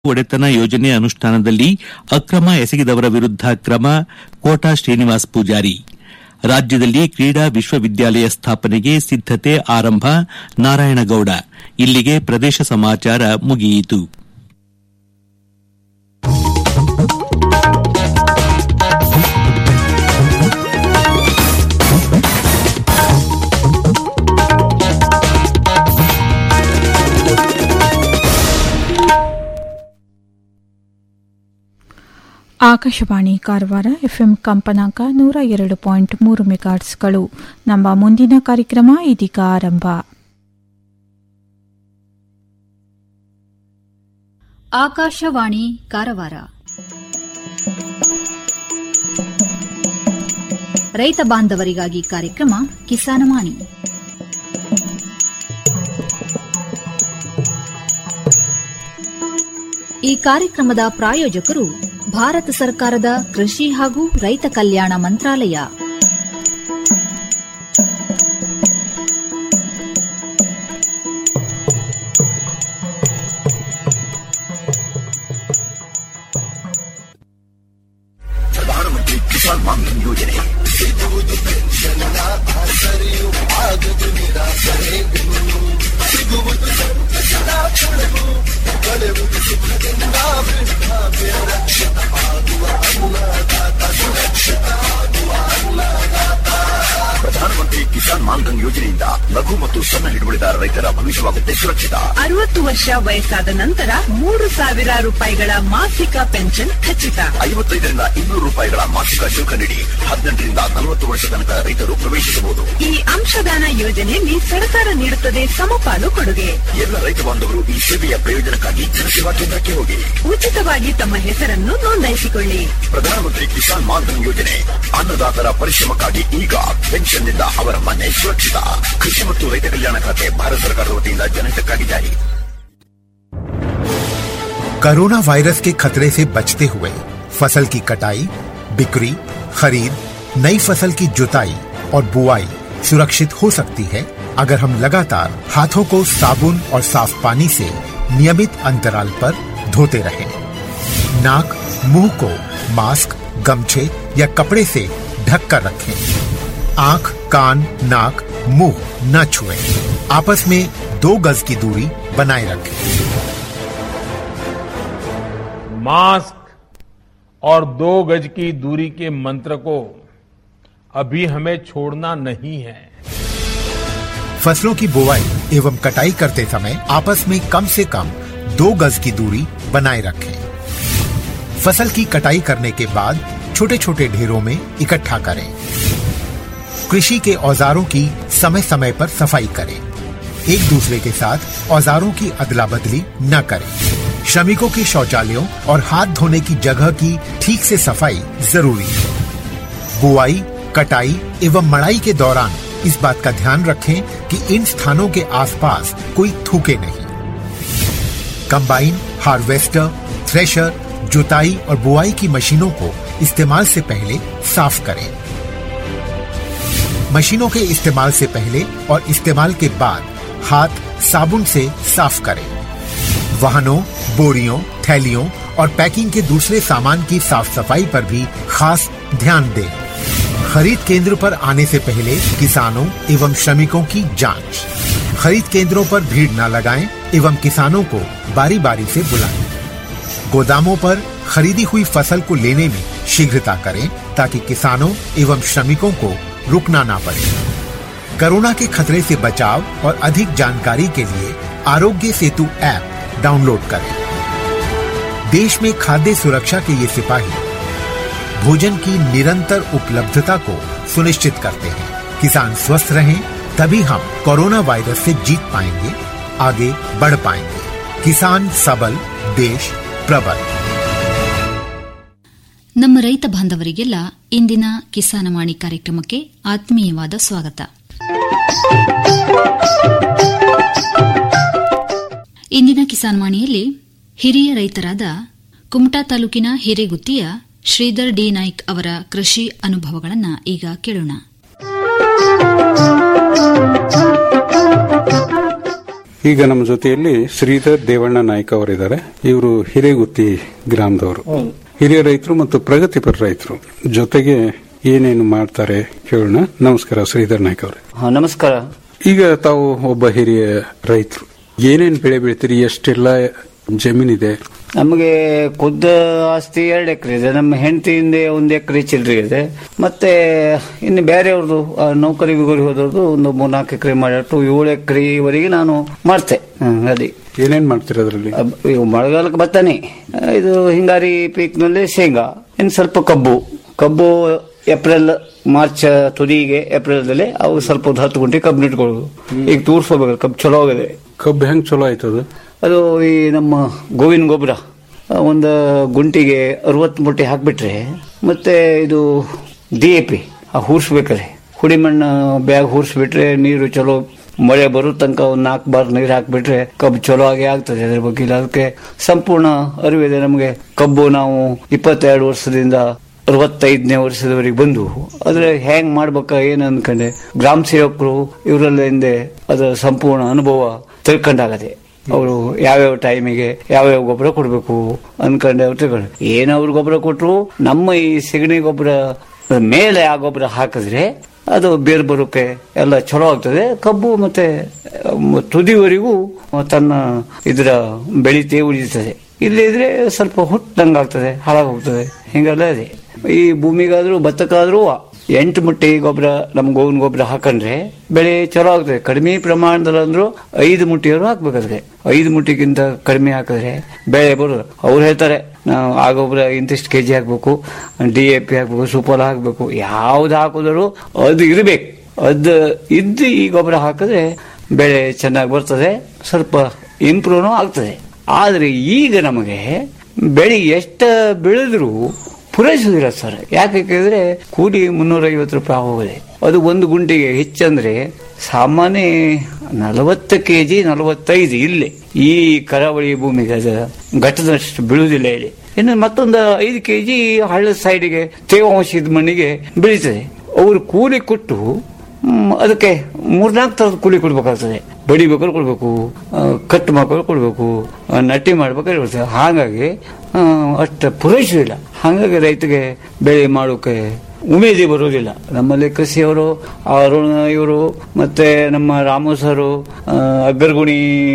ಒಡೆತನ ಯೋಜನೆ ಅನುಷ್ಠಾನದಲ್ಲಿ ಅಕ್ರಮ ಎಸಗಿದವರ ವಿರುದ್ದ ಕ್ರಮ ಕೋಟಾ ಶ್ರೀನಿವಾಸ್ ಪೂಜಾರಿ ರಾಜ್ಯದಲ್ಲಿ ಕ್ರೀಡಾ ವಿಶ್ವವಿದ್ಯಾಲಯ ಸ್ಥಾಪನೆಗೆ ಸಿದ್ದತೆ ಆರಂಭ ನಾರಾಯಣಗೌಡ ಇಲ್ಲಿಗೆ ಪ್ರದೇಶ ಸಮಾಚಾರ ಮುಗಿಯಿತು ಆಕಾಶವಾಣಿ ಕಾರವಾರ ಎಫ್ಎಂ ಕಂಪನಾಂಕ ನೂರ ಎರಡು ಪಾಯಿಂಟ್ ಮೂರು ಮೆಗಾಟ್ಸ್ಗಳು ನಮ್ಮ ಮುಂದಿನ ಕಾರ್ಯಕ್ರಮ ಇದೀಗ ಆರಂಭ ಆಕಾಶವಾಣಿ ಕಾರವಾರ ರೈತ ಬಾಂಧವರಿಗಾಗಿ ಕಾರ್ಯಕ್ರಮ ಕಿಸಾನಮಾನಿ ಈ ಕಾರ್ಯಕ್ರಮದ ಪ್ರಾಯೋಜಕರು ಭಾರತ ಸರ್ಕಾರದ ಕೃಷಿ ಹಾಗೂ ರೈತ ಕಲ್ಯಾಣ ಮಂತ್ರಾಲಯ ಪ್ರಧಾನಮಂತ್ರಿ ಕಿಸಾನ್ ಮಾನ್ಧನ್ ಯೋಜನೆ ಸಿಗುವುದು ಪೆನ್ಷನ್ನ ಆಸರೆಯು ಆಗದು ನಿರಾಸರೆ ಸಿಗುವುದು ಸಂತಸದ ಕೊಡಗು ಕಳೆವುದು ಸುಖದಿಂದ ವೃದ್ಧಾಪ್ಯ ರಕ್ಷಿತ ಆಗುವ ಅನ್ನದಾತ ಸುರಕ್ಷಿತ ಆಗುವ ಅನ್ನದಾತ ಪ್ರಧಾನಮಂತ್ರಿ ಕಿಸಾನ್ ಮಾನ್ಧನ್ ಯೋಜನೆಯಿಂದ ಲಘು ಮತ್ತು ಸಣ್ಣ ಹಿಡುವಳಿದಾರ ರೈತರ ಭವಿಷ್ಯವಾಗುತ್ತೆ ಸುರಕ್ಷಿತ ಅರವತ್ತು ವರ್ಷ ವಯಸ್ಸಾದ ನಂತರ ಮೂರು ಸಾವಿರ ರೂಪಾಯಿಗಳ ಮಾಸಿಕ ಪೆನ್ಷನ್ ಖಚಿತ ಐವತ್ತೈದರಿಂದ ಇನ್ನೂರು ರೂಪಾಯಿಗಳ ಮಾಸಿಕ ಶುಲ್ಕ ನೀಡಿ ಹದಿನೆಂಟರಿಂದ ನಲವತ್ತು ವರ್ಷ ತನಕ ರೈತರು ಪ್ರವೇಶಿಸಬಹುದು ಈ ಅಂಶದಾನ ಯೋಜನೆಯಲ್ಲಿ ಸರ್ಕಾರ ನೀಡುತ್ತದೆ ಸಮಪಾಲು ಕೊಡುಗೆ ಎಲ್ಲ ರೈತ ಬಾಂಧವರು ಈ ಸೇವೆಯ ಪ್ರಯೋಜನಕ್ಕಾಗಿ ಜನಸೇವಾ ಕೇಂದ್ರಕ್ಕೆ ಹೋಗಿ ಉಚಿತವಾಗಿ ತಮ್ಮ ಹೆಸರನ್ನು ನೋಂದಾಯಿಸಿಕೊಳ್ಳಿ ಪ್ರಧಾನಮಂತ್ರಿ ಕಿಸಾನ್ ಮಾನ್ಧನ್ ಯೋಜನೆ ಅನ್ನದಾತರ ಪರಿಶ್ರಮಕ್ಕಾಗಿ ಈಗ ಪೆನ್ಷನ್ನಿಂದ ಅವರ ಮನೆ ಸುರಕ್ಷಿತ ಕೃಷಿ ಮತ್ತು ರೈತ ಕಲ್ಯಾಣ ಖಾತೆ ಭಾರತ ಸರ್ಕಾರದ ವತಿಯಿಂದ ಜನಹಿತಕ್ಕಾಗಿ ಜಾರಿ कोरोना वायरस के खतरे से बचते हुए फसल की कटाई बिक्री खरीद नई फसल की जुताई और बुआई सुरक्षित हो सकती है अगर हम लगातार हाथों को साबुन और साफ पानी से नियमित अंतराल पर धोते रहें। नाक मुंह को मास्क गमछे या कपड़े से ढक कर रखें आंख कान नाक मुंह न छुएं। आपस में दो गज की दूरी बनाए रखें मास्क और दो गज की दूरी के मंत्र को अभी हमें छोड़ना नहीं है फसलों की बुवाई एवं कटाई करते समय आपस में कम से कम दो गज की दूरी बनाए रखें फसल की कटाई करने के बाद छोटे छोटे ढेरों में इकट्ठा करें कृषि के औजारों की समय समय पर सफाई करें एक दूसरे के साथ औजारों की अदला बदली न करें श्रमिकों के शौचालयों और हाथ धोने की जगह की ठीक से सफाई जरूरी है बुआई कटाई एवं मड़ाई के दौरान इस बात का ध्यान रखें कि इन स्थानों के आसपास कोई थूके नहीं कंबाइन हार्वेस्टर थ्रेशर जुताई और बुआई की मशीनों को इस्तेमाल से पहले साफ करें मशीनों के इस्तेमाल से पहले और इस्तेमाल के बाद हाथ साबुन से साफ करें वाहनों बोरियों थैलियों और पैकिंग के दूसरे सामान की साफ सफाई पर भी खास ध्यान दें खरीद केंद्र पर आने से पहले किसानों एवं श्रमिकों की जांच खरीद केंद्रों पर भीड़ न लगाएं एवं किसानों को बारी बारी से बुलाएं गोदामों पर खरीदी हुई फसल को लेने में शीघ्रता करें ताकि किसानों एवं श्रमिकों को रुकना ना पड़े कोरोना के खतरे से बचाव और अधिक जानकारी के लिए आरोग्य सेतु ऐप डाउनलोड करें देश में खाद्य सुरक्षा के ये सिपाही भोजन की निरंतर उपलब्धता को सुनिश्चित करते हैं किसान स्वस्थ रहें तभी हम कोरोना वायरस से जीत पाएंगे आगे बढ़ पाएंगे किसान सबल देश प्रबल ನಮ್ಮ ರೈತ ಬಾಂಧವರಿಗೆಲ್ಲ ಇಂದಿನ ಕಿಸಾನವಾಣಿ ಕಾರ್ಯಕ್ರಮಕ್ಕೆ ಆತ್ಮೀಯವಾದ ಸ್ವಾಗತ ಇಂದಿನ ಕಿಸಾನ್ವಾಣಿಯಲ್ಲಿ ಹಿರಿಯ ರೈತರಾದ ಕುಮಟಾ ತಾಲೂಕಿನ ಹಿರೇಗುತ್ತಿಯ ಶ್ರೀಧರ್ ಡಿ ನಾಯ್ಕ್ ಅವರ ಕೃಷಿ ಅನುಭವಗಳನ್ನು ಈಗ ಕೇಳೋಣ ಈಗ ನಮ್ಮ ಜೊತೆಯಲ್ಲಿ ಶ್ರೀಧರ್ ದೇವಣ್ಣ ನಾಯ್ಕ ಅವರಿದ್ದಾರೆ ಇವರು ಹಿರೇಗುತ್ತಿ ಗ್ರಾಮದವರು ಹಿರಿಯ ರೈತರು ಮತ್ತು ಪ್ರಗತಿಪರ ರೈತರು ಜೊತೆಗೆ ಏನೇನು ಮಾಡ್ತಾರೆ ಕೇಳೋಣ ನಮಸ್ಕಾರ ಶ್ರೀಧರ್ ನಾಯ್ಕ ಅವರೇ ಹಾ, ನಮಸ್ಕಾರ ಈಗ ತಾವು ಒಬ್ಬ ಹಿರಿಯ ರೈತರು ಏನೇನ್ ಬೆಳೆ ಬೆಳಿತೀರಿ ಎಷ್ಟೆಲ್ಲ ಜಮೀನಿದೆ ನಮಗೆ ಖುದ್ದ ಆಸ್ತಿ ಎರಡು ಎಕರೆ ಇದೆ ನಮ್ಮ ಹೆಂಡತಿಯಿಂದ ಒಂದು ಎಕರೆ ಚಿಲ್ಲರೆ ಇದೆ ಮತ್ತೆ ಇನ್ನು ಬೇರೆಯವ್ರದ್ದು ಆ, ನೌಕರಿ ಬಿಗುರಿ ಹೋದವ್ರದ್ದು ಒಂದು ಮೂರ್ನಾಲ್ಕು ಎಕರೆ ಮಾಡಿಟ್ಟು ಏಳು ಎಕರೆವರೆಗೆ ನಾನು ಮಾಡ್ತೆ ಹ್ಮ್, ಅದೇ ಏನೇನ್ ಮಾಡ್ತೀರಿ ಅದರಲ್ಲಿ ಅಬ್- ಇವು ಮಳೆಗಾಲಕ್ಕೆ ಭತ್ತನೆ ಆ, ಇದು ಹಿಂಗಾರಿ ಪೀಕ್ನಲ್ಲಿ ಶೇಂಗಾ ಇನ್ನು ಸ್ವಲ್ಪ ಕಬ್ಬು ಕಬ್ಬು ಏಪ್ರಿಲ್ ಮಾರ್ಚ್ ತುದಿಗೆ ಏಪ್ರಿಲ್ದಲ್ಲಿ ಅವು ಸ್ವಲ್ಪ ಒಂದು ಹತ್ತು ಗುಂಟೆ ಕಬ್ಬು ಇಟ್ಕೊಳ್ಳೋದು ಈಗ ತೂರ್ಸ್ಕೋಬೇಕು ಕಬ್ಬು ಚಲೋ ಆಗಿದೆ ಕಬ್ಬು ಹೆಂಗ್ ಚಲೋ ಆಯ್ತದ ಅದು ಈ ನಮ್ಮ ಗೋವಿನ ಗೊಬ್ಬರ ಒಂದು ಗುಂಟಿಗೆ ಅರವತ್ತು ಮುಟ್ಟಿ ಹಾಕ್ಬಿಟ್ರೆ ಮತ್ತೆ ಇದು ಡಿ ಎ ಪಿ ಹೂರ್ಸ್ಬೇಕಾರೆ ಹುಡಿ ಮಣ್ಣು ಬ್ಯಾಗ್ ಹೂರ್ಸ್ಬಿಟ್ರೆ ನೀರು ಚಲೋ ಮಳೆ ಬರೋ ತನಕ ಒಂದು ನಾಲ್ಕು ಬಾರ್ ನೀರು ಹಾಕ್ಬಿಟ್ರೆ ಕಬ್ಬು ಚಲೋ ಆಗಿ ಆಗ್ತದೆ ಅದ್ರ ಬಗ್ಗೆ ಇಲ್ಲ ಅದಕ್ಕೆ ಸಂಪೂರ್ಣ ಅರಿವಿದೆ ನಮಗೆ ಕಬ್ಬು ನಾವು ಇಪ್ಪತ್ತೆರಡು ವರ್ಷದಿಂದ ಅರವತ್ತೈದನೇ ವರ್ಷದವರೆಗೆ ಬಂದು ಆದ್ರೆ ಹೆಂಗ್ ಮಾಡ್ಬೇಕ ಏನು ಅನ್ಕೊಂಡೆ ಗ್ರಾಮ ಸೇವಕರು ಇವರೆಲ್ಲ ಹಿಂದೆ ಅದರ ಸಂಪೂರ್ಣ ಅನುಭವ ತಿಳ್ಕೊಂಡಾಗದೆ ಅವರು ಯಾವ್ಯಾವ ಟೈಮಿಗೆ ಯಾವ್ಯಾವ ಗೊಬ್ಬರ ಕೊಡಬೇಕು ಅನ್ಕೊಂಡೆ ಅವ್ರು ತಿಳ್ಕೊಂಡು ಏನು ಅವ್ರು ಗೊಬ್ಬರ ಕೊಟ್ಟರು ನಮ್ಮ ಈ ಸೆಗಣಿ ಗೊಬ್ಬರ ಮೇಲೆ ಆ ಗೊಬ್ಬರ ಹಾಕಿದ್ರೆ ಅದು ಬೇರ್ ಬರೋಕೆ ಎಲ್ಲ ಚಲೋ ಆಗ್ತದೆ ಕಬ್ಬು ಮತ್ತೆ ಮ್, ತುದಿವರೆಗೂ ತನ್ನ ಇದರ ಬೆಳಿತೇ ಉಳಿತದೆ ಇಲ್ಲಿದ್ರೆ ಸ್ವಲ್ಪ ಹುಟ್ಟಂಗೆ ಆಗ್ತದೆ ಹಾಳಾಗೋಗ್ತದೆ ಹಿಂಗೆಲ್ಲ ಇದೆ ಈ ಭೂಮಿಗಾದ್ರೂ ಭತ್ತಕ್ಕಾದ್ರೂ ಎಂಟು ಮುಟ್ಟಿ ಗೊಬ್ಬರ ನಮ್ ಗೋವಿನ ಗೊಬ್ಬರ ಹಾಕೊಂಡ್ರೆ ಬೆಳೆ ಚಲೋ ಆಗ್ತದೆ ಕಡಿಮೆ ಪ್ರಮಾಣದಲ್ಲಿ ಅಂದ್ರೂ ಐದು ಮುಟ್ಟಿಯವರು ಹಾಕ್ಬೇಕಾದ್ರೆ ಐದು ಮುಟ್ಟಿಗಿಂತ ಕಡಿಮೆ ಹಾಕಿದ್ರೆ ಬೆಳೆ ಬರೋದು ಅವ್ರು ಹೇಳ್ತಾರೆ ನಾವು ಆ ಗೊಬ್ಬರ ಇಂತಿಷ್ಟು ಕೆಜಿ ಹಾಕ್ಬೇಕು ಡಿ ಎ ಪಿ ಹಾಕ್ಬೇಕು ಸೂಪರ್ ಹಾಕ್ಬೇಕು ಯಾವ್ದು ಹಾಕಿದ್ರು ಅದು ಇರಬೇಕು ಅದು ಇದ್ದು ಈ ಗೊಬ್ಬರ ಹಾಕಿದ್ರೆ ಬೆಳೆ ಚೆನ್ನಾಗಿ ಬರ್ತದೆ ಸ್ವಲ್ಪ ಇಂಪ್ರೂವ್ನು ಆಗ್ತದೆ ಆದ್ರೆ ಈಗ ನಮಗೆ ಬೆಳೆ ಎಷ್ಟು ಬೆಳೆದ್ರು ಪೂರೈಸುವುದಿಲ್ಲ ಸರ್ ಯಾಕೆ ಕೇಳಿದ್ರೆ ಕೂಲಿ ಮುನ್ನೂರ ಐವತ್ತು ರೂಪಾಯಿ ಹೋಗಿದೆ ಅದು ಒಂದು ಗುಂಟಿಗೆ ಹೆಚ್ಚಂದ್ರೆ ಸಾಮಾನ್ಯ ನಲವತ್ತು ಕೆಜಿ ನಲವತ್ತೈದು ಇಲ್ಲಿ ಈ ಕರಾವಳಿ ಭೂಮಿಗೆ ಅದು ಘಟ್ಟದಷ್ಟು ಬೀಳುವುದಿಲ್ಲ ಇಲ್ಲಿ ಇನ್ನು ಮತ್ತೊಂದು ಐದು ಕೆಜಿ ಹಳ್ಳದ ಸೈಡಿಗೆ ತೇವಾಂಶ ಇದ್ದ ಮಣ್ಣಿಗೆ ಬೆಳೀತದೆ ಅವರು ಕೂಲಿ ಕೊಟ್ಟು ಮ್, ಅದಕ್ಕೆ ಮೂರ್ನಾಲ್ಕು ಥರದ ಕೂಲಿ ಕೊಡ್ಬೇಕಾಗ್ತದೆ ಬಡಿಬೇಕಾದ್ರೆ ಕೊಡ್ಬೇಕು ಆ, ಕಟ್ ಮಾಡ್ಬೇಕಾದ್ರೆ ಕೊಡ್ಬೇಕು ಆ, ನಟ್ಟಿ ಮಾಡ್ಬೇಕಾದ್ರೆ ಇರ್ತದೆ ಹಾಗಾಗಿ ಆ, ಅಷ್ಟು ಪೂರೈಸುವುದಿಲ್ಲ ಹಾಗಾಗಿ ರೈತಗೆ ಬೆಳೆ ಮಾಡೋಕೆ ಉಮೇದಿ ಬರುವುದಿಲ್ಲ ನಮ್ಮಲ್ಲಿ ಕೃಷಿಯವರು ಅರುಣ ಇವರು ಮತ್ತೆ ನಮ್ಮ ರಾಮು ಸರು ಆ, ಅಗ್ರಗುಣಿ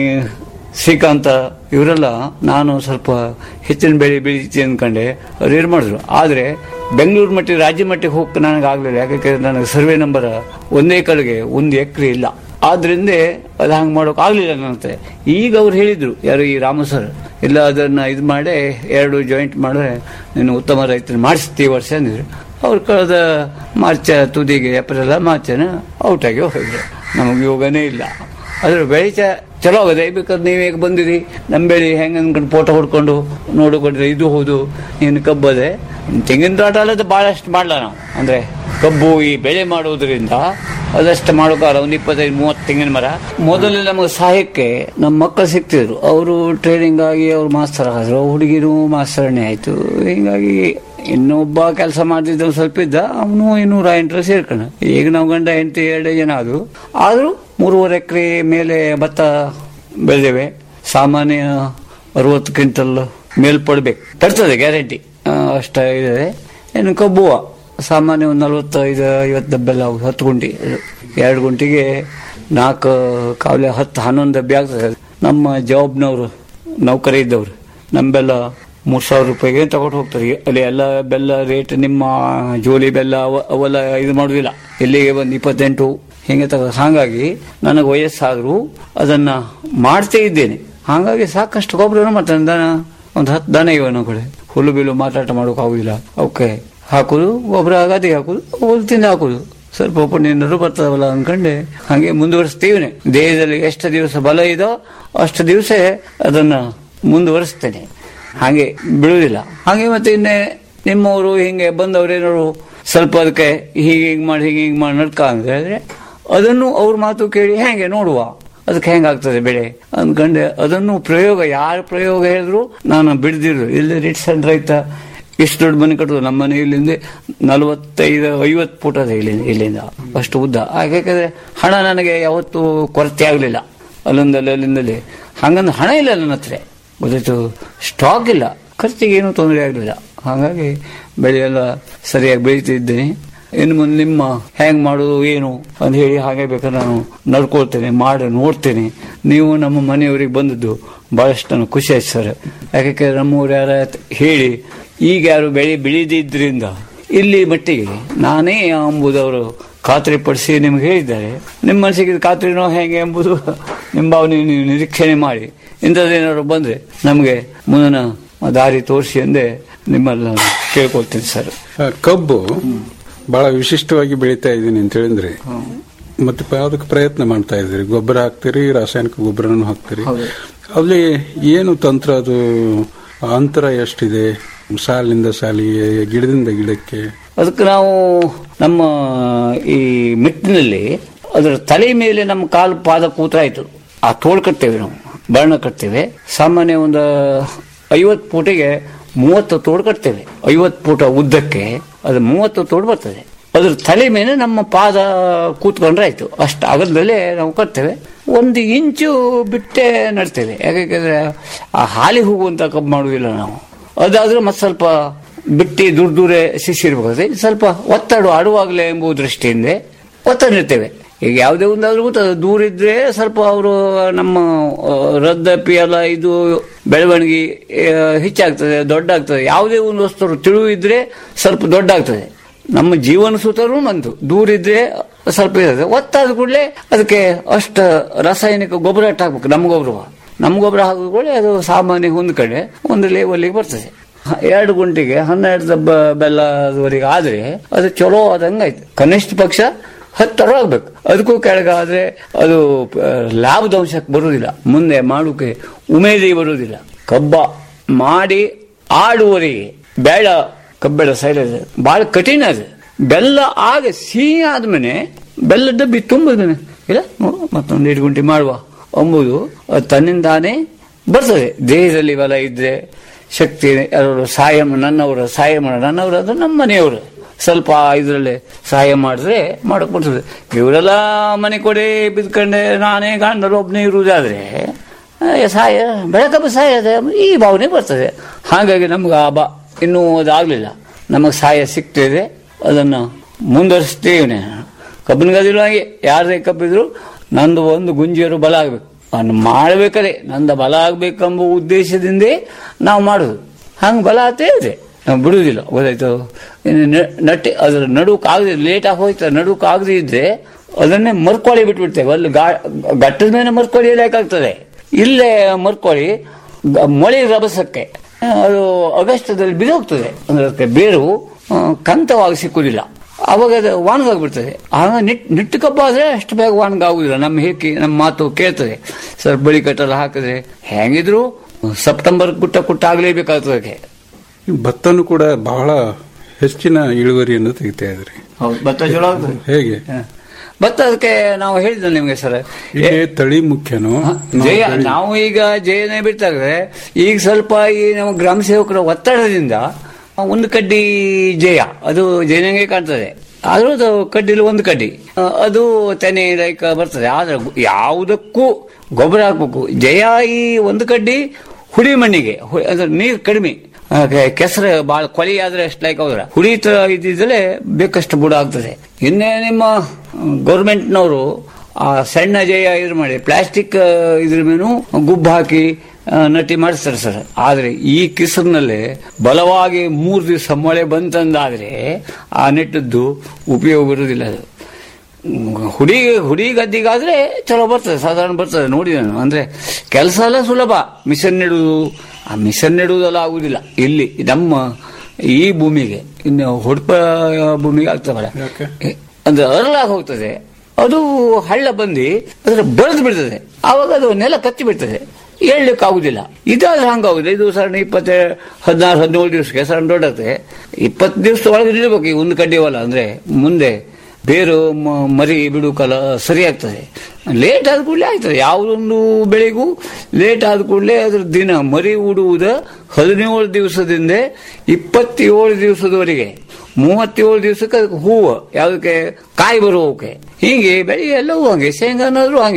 ಶ್ರೀಕಾಂತ ಇವರೆಲ್ಲ ನಾನು ಸ್ವಲ್ಪ ಹೆಚ್ಚಿನ ಬೆಳೆ ಬೆಳಿತೀನಿ ಅನ್ಕೊಂಡೆ ಅವ್ರು ಏನು ಮಾಡಿದ್ರು ಆದ್ರೆ ಬೆಂಗಳೂರು ಮಟ್ಟ ರಾಜ್ಯ ಮಟ್ಟಿಗೆ ಹೋಗಕ್ಕೆ ನನಗೆ ಆಗ್ಲಿಲ್ಲ ಯಾಕಂದ್ರೆ ನನಗೆ ಸರ್ವೆ ನಂಬರ್ ಒಂದೇ ಕಡೆಗೆ ಒಂದು ಎಕರೆ ಇಲ್ಲ ಆದ್ರಿಂದ ಅದು ಹಂಗೆ ಮಾಡೋಕೆ ಆಗ್ಲಿಲ್ಲ ನನಗೆ ಈಗ ಅವ್ರು ಹೇಳಿದ್ರು ಯಾರು ಈ ರಾಮ ಸರ್ ಇಲ್ಲ ಅದನ್ನ ಇದು ಮಾಡಿ ಎರಡು ಜಾಯಿಂಟ್ ಮಾಡಿದ್ರೆ ನೀನು ಉತ್ತಮ ರೈತರು ಮಾಡಿಸ್ತೀವಿ ವರ್ಷ ಅಂದಿದ್ರು ಅವ್ರು ಕಳೆದ ಮಾರ್ಚ್ ತುದಿಗೆ ಏಪ್ರಿಲ್ ಮಾರ್ಚನ ಔಟ್ ಆಗಿ ಹೋಗಿದ್ರು ನಮಗೆ ಯೋಗನೇ ಇಲ್ಲ ಅದ್ರ ಬೆಳೆ ಚ- ಚಲೋ ಆಗಿದೆ ಬೇಕಾದ್ರೆ ನೀವು ಈಗ ಬಂದಿರಿ ನಮ್ಮ ಬೆಳೆ ಹೆಂಗೆ ಅನ್ಕೊಂಡು ಫೋಟೋ ಹೊಡ್ಕೊಂಡು ನೋಡಿಕೊಂಡ್ರೆ ಇದು ಹೌದು ಏನು ಕಬ್ಬದೆ ತೆಂಗಿನ ತೋಟ ಅಲ್ಲದ ಭಾಳಷ್ಟು ಮಾಡಲ್ಲ ನಾವು ಅಂದ್ರೆ ಕಬ್ಬು ಈ ಬೆಳೆ ಮಾಡೋದ್ರಿಂದ ಅದಷ್ಟು ಮಾಡೋಕ್ಕಾಗಲ್ಲ ಒಂದು ಇಪ್ಪತ್ತೈದು ಮೂವತ್ತು ತೆಂಗಿನ ಮರ ಮೊದಲು ನಮಗೆ ಸಹಾಯಕ್ಕೆ ನಮ್ಮ ಮಕ್ಕಳು ಸಿಗ್ತಿದ್ರು ಅವರು ಟ್ರೈನಿಂಗ್ ಆಗಿ ಅವ್ರು ಮಾಸ್ತರ್ ಆದ್ರು ಹುಡುಗಿರು ಮಾಸ್ತರಣೆ ಆಯ್ತು ಹಿಂಗಾಗಿ ಇನ್ನೊಬ್ಬ ಕೆಲಸ ಮಾಡ್ತಿದ್ದ ಒಂದ್ ಸ್ವಲ್ಪ ಇದ್ದ ಅವನು ಇನ್ನೂರ ಎಂಟರ ಸೇರ್ಕೊಂಡ ಈಗ ನಾವು ಗಂಡ ಹೆಂಡತಿ ಎರಡು ಜನ ಅದು ಆದ್ರೂ ಮೂರುವರೆ ಎಕರೆ ಮೇಲೆ ಭತ್ತ ಬೆಳೆದೇವೆ ಸಾಮಾನ್ಯ ಅರವತ್ತು ಕ್ವಿಂಟಲ್ ಮೇಲ್ಪಡ್ಬೇಕು ತರ್ತದೆ ಗ್ಯಾರಂಟಿ ಅಷ್ಟ ಇದೆ ಇನ್ನು ಕಬ್ಬುವ ಸಾಮಾನ್ಯ ಒಂದು ನಲ್ವತ್ತೈದು ಐವತ್ತು ಡಬ್ಬೆಲ್ಲ ಅವು ಹತ್ತು ಗುಂಟಿ ಎರಡು ಗುಂಟಿಗೆ ನಾಲ್ಕು ಕಾವಲೆ ಹತ್ತು ಹನ್ನೊಂದು ಡಬ್ಬೆ ಆಗ್ತದೆ ನಮ್ಮ ಜಾಬ್ನವರು ನೌಕರಿ ಇದ್ದವ್ರು ನಮ್ಮ ಬೆಲ್ಲ ಮೂರು ಸಾವಿರ ರೂಪಾಯಿಗೆ ತಗೊಂಡು ಹೋಗ್ತಾರೆ ಅಲ್ಲಿ ಎಲ್ಲ ಬೆಲ್ಲ ರೇಟ್ ನಿಮ್ಮ ಜೋಲಿ ಬೆಲ್ಲ ಅವ- ಅವೆಲ್ಲ ಇದು ಮಾಡುದಿಲ್ಲ ಇಲ್ಲಿಗೆ ಬಂದು ಇಪ್ಪತ್ತೆಂಟು ಹಿಂಗೆ ತಗೋ ಹಾಗಾಗಿ ನನಗೆ ವಯಸ್ಸಾದರೂ ಅದನ್ನ ಮಾಡ್ತೇ ಇದ್ದೇನೆ ಹಾಗಾಗಿ ಸಾಕಷ್ಟು ಗೊಬ್ಬರನು ಮಾಡ್ತಾನೆ ದನ ಒಂದು ಹತ್ತು ದನ ಇವೆ ನಮ್ಮ ಕಡೆ ಹುಲ್ಲು ಬಿಲ್ಲು ಮಾರಾಟ ಮಾಡೋಕೆ ಆಗುದಿಲ್ಲ ಅವಕ್ಕೆ ಹಾಕುದು ಗೊಬ್ಬರ ಅಗದಿ ಹಾಕುದು ಹುಲ್ಲು ತಿಂದು ಹಾಕುದು ಸ್ವಲ್ಪ ಪುಣ್ಯನರು ಬರ್ತಾವಲ್ಲ ಅನ್ಕೊಂಡೆ ಹಾಗೆ ಮುಂದುವರಿಸ್ತೀವಿ ದೇಹದಲ್ಲಿ ಎಷ್ಟು ದಿವಸ ಬಲ ಇದೋ ಅಷ್ಟು ದಿವಸ ಅದನ್ನ ಮುಂದುವರಿಸ್ತೇನೆ ಹಾಗೆ ಬಿಡುವುದಿಲ್ಲ ಹಾಗೆ ಮತ್ತೆ ಇನ್ನೇ ನಿಮ್ಮವರು ಹಿಂಗೆ ಬಂದವರೇನವರು ಸ್ವಲ್ಪ ಅದಕ್ಕೆ ಹೀಗೆ ಹಿಂಗೆ ಮಾಡಿ ಹೀಗೆ ಹಿಂಗೆ ಮಾಡಿ ನಡ್ಕ ಅಂತ ಹೇಳಿದ್ರೆ ಅದನ್ನು ಅವ್ರ ಮಾತು ಕೇಳಿ ಹೇಗೆ ನೋಡುವ ಅದಕ್ಕೆ ಹೆಂಗಾಗ್ತದೆ ಬೆಳೆ ಅಂದ್ಕೊಂಡೆ ಅದನ್ನು ಪ್ರಯೋಗ ಯಾರ ಪ್ರಯೋಗ ಹೇಳಿದ್ರು ನಾನು ಬಿಡ್ದಿರು ಇಲ್ಲಿ ರಿಟ್ಸ್ ಅಂಡ್ ರೈತ ಇಷ್ಟು ದೊಡ್ಡ ಮನೆ ಕಟ್ಟೋದು ನಮ್ಮ ಮನೆ ಇಲ್ಲಿಂದ ನಲವತ್ತೈದು ಐವತ್ತು ಫುಟ್ ಅದ ಇಲ್ಲಿಂದ ಇಲ್ಲಿಂದ ಅಷ್ಟು ಉದ್ದ ಯಾಕೆಂದ್ರೆ ಹಣ ನನಗೆ ಯಾವತ್ತೂ ಕೊರತೆ ಆಗಲಿಲ್ಲ ಅಲ್ಲೊಂದಲ್ಲಿ ಅಲ್ಲಿಂದಲ್ಲಿ ಹಂಗಂದ್ರೆ ಹಣ ಇಲ್ಲ ನನ್ನ ಹತ್ರ ಗೊತ್ತಾಯ್ತು ಸ್ಟಾಕ್ ಇಲ್ಲ ಖರ್ಚಿಗೆ ಏನೂ ತೊಂದರೆ ಆಗಲಿಲ್ಲ ಹಾಗಾಗಿ ಬೆಳೆ ಎಲ್ಲ ಸರಿಯಾಗಿ ಬೆಳೀತಿದ್ದೇನೆ ಇನ್ನು ಮುಂದೆ ನಿಮ್ಮ ಹ್ಯಾಂಗ್ ಮಾಡೋದು ಏನು ಅಂತ ಹೇಳಿ ಹಾಗೆ ಬೇಕಾದ್ರೆ ನಾನು ನಡ್ಕೊಳ್ತೇನೆ ಮಾಡಿ ನೋಡ್ತೇನೆ ನೀವು ನಮ್ಮ ಮನೆಯವರಿಗೆ ಬಂದದ್ದು ಬಹಳಷ್ಟು ನನಗೆ ಖುಷಿ ಆಯ್ತು ಸರ್ ಯಾಕೆ ನಮ್ಮವ್ರು ಯಾರ ಹೇಳಿ ಈಗ ಯಾರು ಬೆಳೆ ಬೆಳೆದಿದ್ದರಿಂದ ಇಲ್ಲಿ ಮಟ್ಟಿಗೆ ನಾನೇ ಎಂಬುದವರು ಖಾತ್ರಿಪಡಿಸಿ ನಿಮ್ಗೆ ಹೇಳಿದ್ದಾರೆ ನಿಮ್ಮ ಮನಸ್ಸಿಗೆ ಇದು ಖಾತ್ರಿನೋ ಹೇಗೆ ಎಂಬುದು ನಿಮ್ಮ ಭಾವನೆ ನೀವು ನಿರೀಕ್ಷಣೆ ಮಾಡಿ ಇಂಥದ್ದೇನಾದ್ರು ಬಂದ್ರೆ ನಮಗೆ ಮುಂದಿನ ದಾರಿ ತೋರಿಸಿ ಎಂದೇ ನಿಮ್ಮಲ್ಲಿ ನಾನು ಕೇಳ್ಕೊಳ್ತೀನಿ ಸರ್ ಆ, ಕಬ್ಬು ಬಹಳ ವಿಶಿಷ್ಟವಾಗಿ ಬೆಳೀತಾ ಇದ್ದೀನಿ ಅಂತ ಹೇಳಿದ್ರೆ ಮತ್ತೆ ಪ- ಅದಕ್ಕೆ ಪ್ರಯತ್ನ ಮಾಡ್ತಾ ಇದ್ದೀರಿ ಗೊಬ್ಬರ ಹಾಕ್ತೀರಿ ರಾಸಾಯನಿಕ ಗೊಬ್ಬರನೂ ಹಾಕ್ತೀರಿ ಹೌದು. ಅಲ್ಲಿ ಏನು ತಂತ್ರ ಅದು ಅಂತರ ಎಷ್ಟಿದೆ ಸಾಲಿನಿಂದ ಸಾಲಿಗೆ ಗಿಡದಿಂದ ಗಿಡಕ್ಕೆ ಅದಕ್ಕೆ ನಾವು ನಮ್ಮ ಈ ಮೆಟ್ಟಿನಲ್ಲಿ ಅದರ ತಲೆ ಮೇಲೆ ನಮ್ಮ ಕಾಲು ಪಾದ ಕೂತಾಯ್ತು ಆ ತೋಳು ಕಟ್ತೇವೆ ನಾವು ಬಣ್ಣ ಕಟ್ತೇವೆ ಸಾಮಾನ್ಯ ಒಂದು ಐವತ್ತು ಫೂಟಿಗೆ ಮೂವತ್ತು ತೋಡು ಕಟ್ತೇವೆ ಐವತ್ತು ಫೂಟ ಉದ್ದಕ್ಕೆ ಅದು ಮೂವತ್ತು ತೋಡು ಬರ್ತದೆ ಅದ್ರ ತಲೆ ಮೇಲೆ ನಮ್ಮ ಪಾದ ಕೂತ್ಕೊಂಡ್ರೆ ಆಯ್ತು ಅಷ್ಟು ಅಗಲದಲ್ಲೇ ನಾವು ಕಟ್ತೇವೆ ಒಂದು ಇಂಚು ಬಿಟ್ಟೆ ನಡ್ತೇವೆ ಯಾಕೆಂದ್ರೆ ಆ ಹಾಲಿ ಹೋಗುವಂತ ಕಬ್ಬು ಮಾಡುವುದಿಲ್ಲ ನಾವು ಅದಾದ್ರೆ ಮತ್ತೆ ಸ್ವಲ್ಪ ಬಿಟ್ಟು ದೂರ ದೂರ ಶಿಶಿರ್ಬೇಕಾದ್ರೆ ಇದು ಸ್ವಲ್ಪ ಒತ್ತಡ ಆಡುವಾಗಲೇ ಎಂಬುವ ದೃಷ್ಟಿಯಿಂದ ಒತ್ತಡ ಇರ್ತೇವೆ ಈಗ ಯಾವುದೇ ಒಂದಾದ್ರೂ ಗೊತ್ತದ ದೂರ ಇದ್ರೆ ಸ್ವಲ್ಪ ಅವರು ನಮ್ಮ ಆ, ರದ್ದಪಿ ಎಲ್ಲ ಇದು ಬೆಳವಣಿಗೆ ಆ, ಹೆಚ್ಚಾಗ್ತದೆ ದೊಡ್ಡ ಆಗ್ತದೆ ಯಾವುದೇ ಒಂದು ವಸ್ತು ತಿಳಿವು ಇದ್ರೆ ಸ್ವಲ್ಪ ದೊಡ್ಡ ಆಗ್ತದೆ ನಮ್ಮ ಜೀವನ ಸೂತ್ರನೂ ಬಂತು ದೂರ ಇದ್ರೆ ಸ್ವಲ್ಪ ಇರ್ತದೆ ಒತ್ತಾದ ಕೂಡಲೇ ಅದಕ್ಕೆ ಅಷ್ಟು ರಾಸಾಯನಿಕ ಗೊಬ್ಬರ ಅಷ್ಟು ಹಾಕ್ಬೇಕು ನಮ್ಮ ಗೊಬ್ಬರ ನಮ್ಮ ಗೊಬ್ಬರ ಹಾಕಿದ ಕೂಡಲೇ ಅದು ಸಾಮಾನ್ಯ ಹೊಂದ್ಕಡೆ ಒಂದು ಲೆವೆಲ್ಗೆ ಬರ್ತದೆ ಹ- ಎರಡು ಗುಂಟಿಗೆ ಹನ್ನೆರಡು ದಬ್ಬ ಬೆಲ್ಲದವರೆಗೆ ಆದ್ರೆ ಅದು ಚಲೋ ಆದಂಗಾಯ್ತು ಕನಿಷ್ಠ ಪಕ್ಷ ಹತ್ತರ ಆಗ್ಬೇಕು ಅದಕ್ಕೂ ಕೆಳಗಾದ್ರೆ ಅದು ಆ, ಲಾಭದಂಶಕ್ಕೆ ಬರುವುದಿಲ್ಲ ಮುಂದೆ ಮಾಡೋಕೆ ಉಮೇದಿ ಬರುವುದಿಲ್ಲ ಕಬ್ಬ ಮಾಡಿ ಆಡುವವರಿಗೆ ಬೇಡ ಕಬ್ಬೆಳ ಸೈಲೇಜ್ ಬಹಳ ಕಠಿಣ ಅದು ಬೆಲ್ಲ ಆಗ ಸಿಹಿ ಆದ್ಮೇಲೆ ಬೆಲ್ಲ ಡಬ್ಬಿ ತುಂಬಿದ್ಮೇಲೆ ಇಲ್ಲ ನೋಡು ಮತ್ತೊಂದು ಎರಡು ಗುಂಟೆ ಮಾಡುವ ಎಂಬುದು ಅದು ತನ್ನಿಂದಾನೇ ಬರ್ತದೆ ದೇಹದಲ್ಲಿ ಬಲ ಇದ್ರೆ ಶಕ್ತಿ ಯಾರು ಸಹಾಯ ಮಾ- ನನ್ನವರು ಸಹಾಯ ಮಾಡ ನನ್ನವರು ಅದು ನಮ್ಮ ಮನೆಯವರು ಸ್ವಲ್ಪ ಇದರಲ್ಲಿ ಸಹಾಯ ಮಾಡಿದ್ರೆ ಮಾಡಕ್ ಬರ್ತದೆ ಇವರೆಲ್ಲ ಮನೆ ಕೊಡೆ ಬಿದ್ಕೊಂಡೆ ನಾನೇ ಗಂಡರು ಒಬ್ಬನೇ ಇರುವುದಾದ್ರೆ ಆ, ಸಹಾಯ ಬೆಳಕಬ್ಬ ಸಹಾಯ ಅದೇ ಈ ಭಾವನೆ ಬರ್ತದೆ ಹಾಗಾಗಿ ನಮ್ಗೆ ಆ ಬಾ ಇನ್ನೂ ಅದಾಗಲಿಲ್ಲ ನಮಗೆ ಸಹಾಯ ಸಿಗ್ತಿದೆ ಅದನ್ನು ಮುಂದುವರಿಸ್ತೇವೆ ಕಬ್ಬಿನ ಗದಿಲು ಹಾಗೆ ಯಾರದೇ ಕಬ್ಬಿದ್ರು ನಂದು ಒಂದು ಗುಂಜಿಯರು ಬಲ ಆಗ್ಬೇಕು ಅನ್ನು ಮಾಡಬೇಕಾದ್ರೆ ನಂದ ಬಲ ಆಗ್ಬೇಕೆಂಬ ಉದ್ದೇಶದಿಂದ ನಾವು ಮಾಡುದು ಹಂಗೆ ಬಲ ಆಗ್ತೇ ಇದೆ ನಾವು ಬಿಡುವುದಿಲ್ಲ ಗೊತ್ತಾಯ್ತು ಇನ್ನು ನ- ನಟ್ಟಿ ಅದರ ನಡುಕ್ ಆಗದೆ ಲೇಟ್ ಆಗಿ ಹೋಯ್ತು ನಡುಕ್ ಆಗದೆ ಇದ್ರೆ ಅದನ್ನೇ ಮರ್ಕೊಳ್ಳಿ ಬಿಟ್ಬಿಡ್ತೇವೆ ಅಲ್ಲಿ ಗಾ- ಗಟ್ಟದ ಮೇಲೆ ಮರ್ಕೊಳ್ಳಿ ಬೇಕಾಗ್ತದೆ ಇಲ್ಲೇ ಮರ್ಕೊಳ್ಳಿ ಗ- ಮೊಳೆ ರಭಸಕ್ಕೆ ಆ, ಅದು ಅಗಸ್ಟದಲ್ಲಿ ಬಿದ್ದೋಗ್ತದೆ ಅಂದ್ರೆ ಅದಕ್ಕೆ ಬೇರು ಆ, ಕಂತವಾಗಿ ಸಿಕ್ಕುದಿಲ್ಲ ಅವಾಗ ಅದು ಒಣಗಾಗ್ಬಿಡ್ತದೆ ಆಗ ನಿಟ್ ನಿಟ್ಟು ಕಬ್ಬು ಆದ್ರೆ ಅಷ್ಟು ಬೇಗ ಒಣಗಾಗುದಿಲ್ಲ ನಮ್ಮ ಹೇಕಿ ನಮ್ಮ ಮಾತು ಕೇಳ್ತದೆ ಸರ್ ಬಳಿ ಕಟ್ಟೆಲ್ಲ ಹಾಕಿದ್ರೆ ಹೆಂಗಿದ್ರು ಸೆಪ್ಟೆಂಬರ್ ಕುಟ್ಟ ಕುಟ್ಟ ಆಗ್ಲೇಬೇಕಾಗ್ತದೆ ಅದಕ್ಕೆ ಭತ್ತನು ಕೂಡ ಬಹಳ ಹೆಚ್ಚಿನ ಇಳುವರಿಯನ್ನು ತೆಗಿತಾ ಇದ್ರಿ ಹೌದು ಭತ್ತ ಚಲೋ ಆಗ್ತದೆ ಹೇಗೆ ಹ. ಭತ್ತ ಅದಕ್ಕೆ ನಾವು ಹೇಳಿದ್ದೆ ನಿಮ್ಗೆ ಸರ್ ಇಲ್ಲಿ ತಳಿ ಮುಖ್ಯನೋ ನಾವು ಜಯ ತಳಿ- ನಾವು ಈಗ ಜಯನೇ ಬಿಡ್ತಾ ಇದ್ರೆ ಈಗ ಸ್ವಲ್ಪ ಈ ನಮ್ಮ ಗ್ರಾಮ ಸೇವಕರ ಒತ್ತಡದಿಂದ ಒಂದು ಕಡ್ಡಿ ಜಯ ಅದು ಜಯನಂಗೆ ಕಾಣ್ತದೆ ಆದ್ರೂ ಅದು ಕಡ್ಡಿಲಿ ಒಂದು ಕಡ್ಡಿ ಆ, ಅದು ತೆನೆ ಲೈಕ್ ಬರ್ತದೆ ಆದ್ರೆ ಗು- ಯಾವುದಕ್ಕೂ ಗೊಬ್ಬರ ಹಾಕ್ಬೇಕು ಜಯ ಈ ಒಂದು ಕಡ್ಡಿ ಹುಳಿ ಮಣ್ಣಿಗೆ ಹು- ಅಂದ್ರೆ ನೀರು ಕಡಿಮೆ ಆ, ಕೆ- ಕೆಸರು ಬಹಳ ಕೊಳಿ ಆದ್ರೆ ಅಷ್ಟು ಲೈಕ್ ಹೋದ್ರ ಹುಳಿ ತರ ಇದ್ದಿದ್ರೆ ಬೇಕಷ್ಟು ಬುಡ ಆಗ್ತದೆ ಇನ್ನೇ ನಿಮ್ಮ ಗೌರ್ಮೆಂಟ್ನವರು ಆ ಸಣ್ಣ ಜಯ ಇದು ಮಾಡಿ ಪ್ಲಾಸ್ಟಿಕ್ ಇದ್ರ ಮೇಲೂ ಗುಬ್ಬ ಹಾಕಿ ಆ, ನಟಿ ಮಾಡಿಸ್ತಾರೆ ಸರ್ ಆದ್ರೆ ಈ ಕಿಸರ್ನಲ್ಲಿ ಬಲವಾಗಿ ಮೂರು ದಿವಸ ಮಳೆ ಬಂತಂದಾದ್ರೆ ಆ ನೆಟ್ಟದ್ದು ಉಪಯೋಗ ಇರುವುದಿಲ್ಲ ಅದು ಹುಡಿ ಹುಡಿ ಗದ್ದಿಗಾದ್ರೆ ಚಲೋ ಬರ್ತದೆ ಸಾಧಾರಣ ಬರ್ತದೆ ನೋಡಿ ನಾನು ಅಂದ್ರೆ ಕೆಲಸ ಎಲ್ಲ ಸುಲಭ ಮಿಷನ್ ನೆಡುವುದು ಆ ಮಿಷನ್ ನೆಡುವುದೆಲ್ಲ ಆಗುದಿಲ್ಲ ಇಲ್ಲಿ ನಮ್ಮ ಈ ಭೂಮಿಗೆ ಇನ್ನು ಹೊಡ್ಪ ಭೂಮಿಗೆ ಆಗ್ತದಲ್ಲ ಯಾಕೆ? ಅಂದ್ರೆ ಅರಳಾಗಿ ಹೋಗ್ತದೆ ಅದು ಹಳ್ಳ ಬಂದು ಅದರ ಬರೆದು ಬಿಡ್ತದೆ ಆವಾಗ ಅದು ನೆಲ ಕಚ್ಚಿ ಬಿಡ್ತದೆ ಹೇಳಲಿಕ್ಕೆ ಆಗುದಿಲ್ಲ ಇದಾದ್ರೆ ಹಂಗಾಗುದಿಲ್ಲ ಇದು ಸಣ್ಣ ಇಪ್ಪತ್ತ ಹದಿನಾರು ಹದಿನೇಳು ದಿವಸಕ್ಕೆ ಸಣ್ಣ ದೊಡ್ಡತ್ತೆ ಇಪ್ಪತ್ತು ದಿವಸ ಒಳಗೆ ನಿಲ್ಬೇಕು ಈ ಒಂದು ಕಡ್ಡಿ ಹೊಲ ಅಂದ್ರೆ ಮುಂದೆ ಬೇರು ಮ- ಮರಿ ಬಿಡುಕಲ್ಲ ಸರಿ ಆಗ್ತದೆ ಲೇಟ್ ಆದ ಕೂಡಲೇ ಆಯ್ತದೆ ಯಾವುದೊಂದು ಬೆಳೆಗೂ ಲೇಟ್ ಆದ ಕೂಡಲೇ ಅದ್ರ ದಿನ ಮರಿ ಉಡುವುದ ಹದಿನೇಳು ದಿವಸದಿಂದ ಇಪ್ಪತ್ತೇಳು ದಿವಸದವರೆಗೆ ಮೂವತ್ತೇಳು ದಿವಸಕ್ಕೆ ಅದಕ್ಕೆ ಹೂವು ಯಾವುದಕ್ಕೆ ಕಾಯಿ ಬರುವಕ್ಕೆ ಹೀಗೆ ಬೆಳೆ ಎಲ್ಲವೂ ಹಂಗೆ ಶೇಂಗಾನಾದ್ರೂ ಹಂಗೆ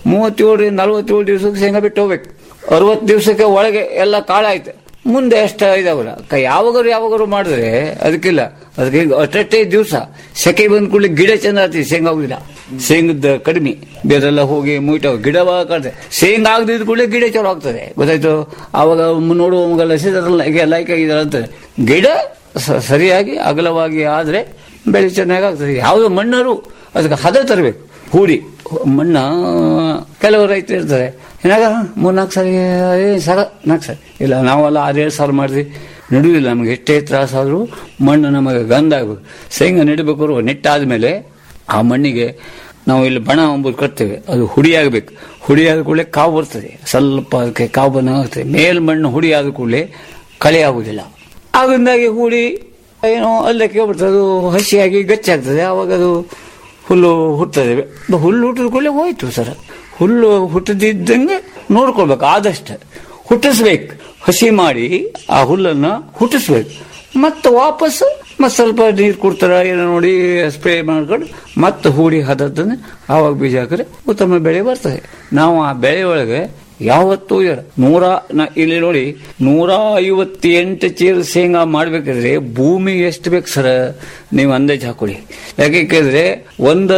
ಮೂವತ್ತೇಳರಿಂದ ನಲವತ್ತೇಳು ದಿವಸಕ್ಕೆ ಶೇಂಗಾ ಬಿಟ್ಟು ಹೋಗ್ಬೇಕು ಅರವತ್ತು ದಿವಸಕ್ಕೆ ಒಳಗೆ ಎಲ್ಲ ಕಾಳಾಯ್ತು ಮುಂದೆ ಎಷ್ಟು ಇದಾವಲ್ಲ ಕ- ಯಾವಾಗಾರು ಯಾವಾಗಾರು ಮಾಡಿದ್ರೆ ಅದಕ್ಕಿಲ್ಲ ಅದಕ್ಕೆ ಅಷ್ಟೇ ದಿವಸ ಸೆಕೆ ಬಂದ ಕೂಡಲೇ ಗಿಡ ಚಂದ ಆಗ್ತದೆ ಶೇಂಗಾ ಆಗುದಿಲ್ಲ ಶೇಂಗದ ಕಡಿಮೆ ಬೇರೆಲ್ಲ ಹೋಗಿ ಮುಯ್ತಾವ ಗಿಡವ ಕಾಣ್ತದೆ ಶೇಂಗಾ ಆಗದಿದ್ದ ಕೂಡಲೇ ಗಿಡ ಚಲೋ ಆಗ್ತದೆ ಗೊತ್ತಾಯ್ತು ಆವಾಗ ನೋಡುವವಗೆಲ್ಲ ಸಿದ್ರಲ್ಲ ಈಗ ಲೈಕ್ ಆಗಿದ್ದಾರೆ ಅಂತಾರೆ ಗಿಡ ಸ- ಸರಿಯಾಗಿ ಅಗಲವಾಗಿ ಆದ್ರೆ ಬೆಳೆ ಚೆನ್ನಾಗಿ ಆಗ್ತದೆ ಯಾವುದೋ ಮಣ್ಣರು ಅದಕ್ಕೆ ಹದ ತರಬೇಕು ಹೂಡಿ ಮಣ್ಣ ಕೆಲವು ರೈತರು ಇರ್ತಾರೆ ಏನಾಗ ಮೂರ್ನಾಲ್ಕು ಸರಿ ಏ ಸಾಕ ನಾಲ್ಕು ಸರಿ ಇಲ್ಲ ನಾವೆಲ್ಲ ಆರೇಳು ಸಾಲ ಮಾಡಿದ್ವಿ ನೆಡುವುದಿಲ್ಲ ನಮಗೆ ಎಷ್ಟೇ ತ್ರಾಸಾದರೂ ಮಣ್ಣು ನಮಗೆ ಗಂಧ ಆಗಬೇಕು ಶೇಂಗಾ ನೆಡಬೇಕು ನೆಟ್ಟಾದ್ಮೇಲೆ ಆ ಮಣ್ಣಿಗೆ ನಾವು ಇಲ್ಲಿ ಬಣ ಎಂಬುದು ಕಟ್ತೇವೆ ಅದು ಹುಡಿ ಆಗಬೇಕು ಹುಡಿ ಆದ ಕೂಡಲೇ ಕಾವು ಬರ್ತದೆ ಸ್ವಲ್ಪ ಅದಕ್ಕೆ ಕಾವು ಬಂದಾಗ್ತದೆ ಮೇಲ್ ಮಣ್ಣು ಹುಡಿ ಆದ ಕೂಡಲೇ ಕಳೆ ಆಗುದಿಲ್ಲ ಆಗಿಂದಾಗಿ ಹುಡಿ ಏನೋ ಅಲ್ಲಕ್ಕೆ ಬರ್ತದೆ ಅದು ಹಸಿಯಾಗಿ ಗಚ್ಚಾಗ್ತದೆ ಆವಾಗ ಅದು ಹುಲ್ಲು ಹುಟ್ಟುತ್ತದೆ ಹುಲ್ಲು ಹುಟ್ಟಿದ ಕೂಡಲೇ ಹೋಯ್ತು ಸರ್ ಹುಲ್ಲು ಹುಟ್ಟದಿದ್ದಂಗೆ ನೋಡ್ಕೊಳ್ಬೇಕು ಆದಷ್ಟು ಹುಟ್ಟಿಸ್ಬೇಕು ಹಸಿ ಮಾಡಿ ಆ ಹುಲ್ಲನ್ನ ಹುಟ್ಟಿಸ್ಬೇಕು ಮತ್ತೆ ವಾಪಸ್ ಮತ್ತೆ ಸ್ವಲ್ಪ ನೀರು ಕೊಡ್ತಾರ ಏನೋ ನೋಡಿ ಸ್ಪ್ರೇ ಮಾಡ್ಕೊಂಡು ಮತ್ತೆ ಹೂಡಿ ಹದದ್ದನ್ನೇ ಆವಾಗ ಬೀಜ ಹಾಕಿದ್ರೆ ಉತ್ತಮ ಬೆಳೆ ಬರ್ತದೆ ನಾವು ಆ ಬೆಳೆ ಒಳಗೆ ಯಾವತ್ತೂ ಇರ ನೂರ ನ- ಇಲ್ಲಿ ನೋಡಿ ನೂರ ಐವತ್ತೆಂಟು ಚೀಲ ಶೇಂಗಾ ಮಾಡ್ಬೇಕಾದ್ರೆ ಭೂಮಿ ಎಷ್ಟು ಬೇಕು ಸರ್ ನೀವು ಅಂದಾಜು ಹಾಕೊಳ್ಳಿ ಯಾಕೆ ಕೇಳಿದ್ರೆ ಒಂದು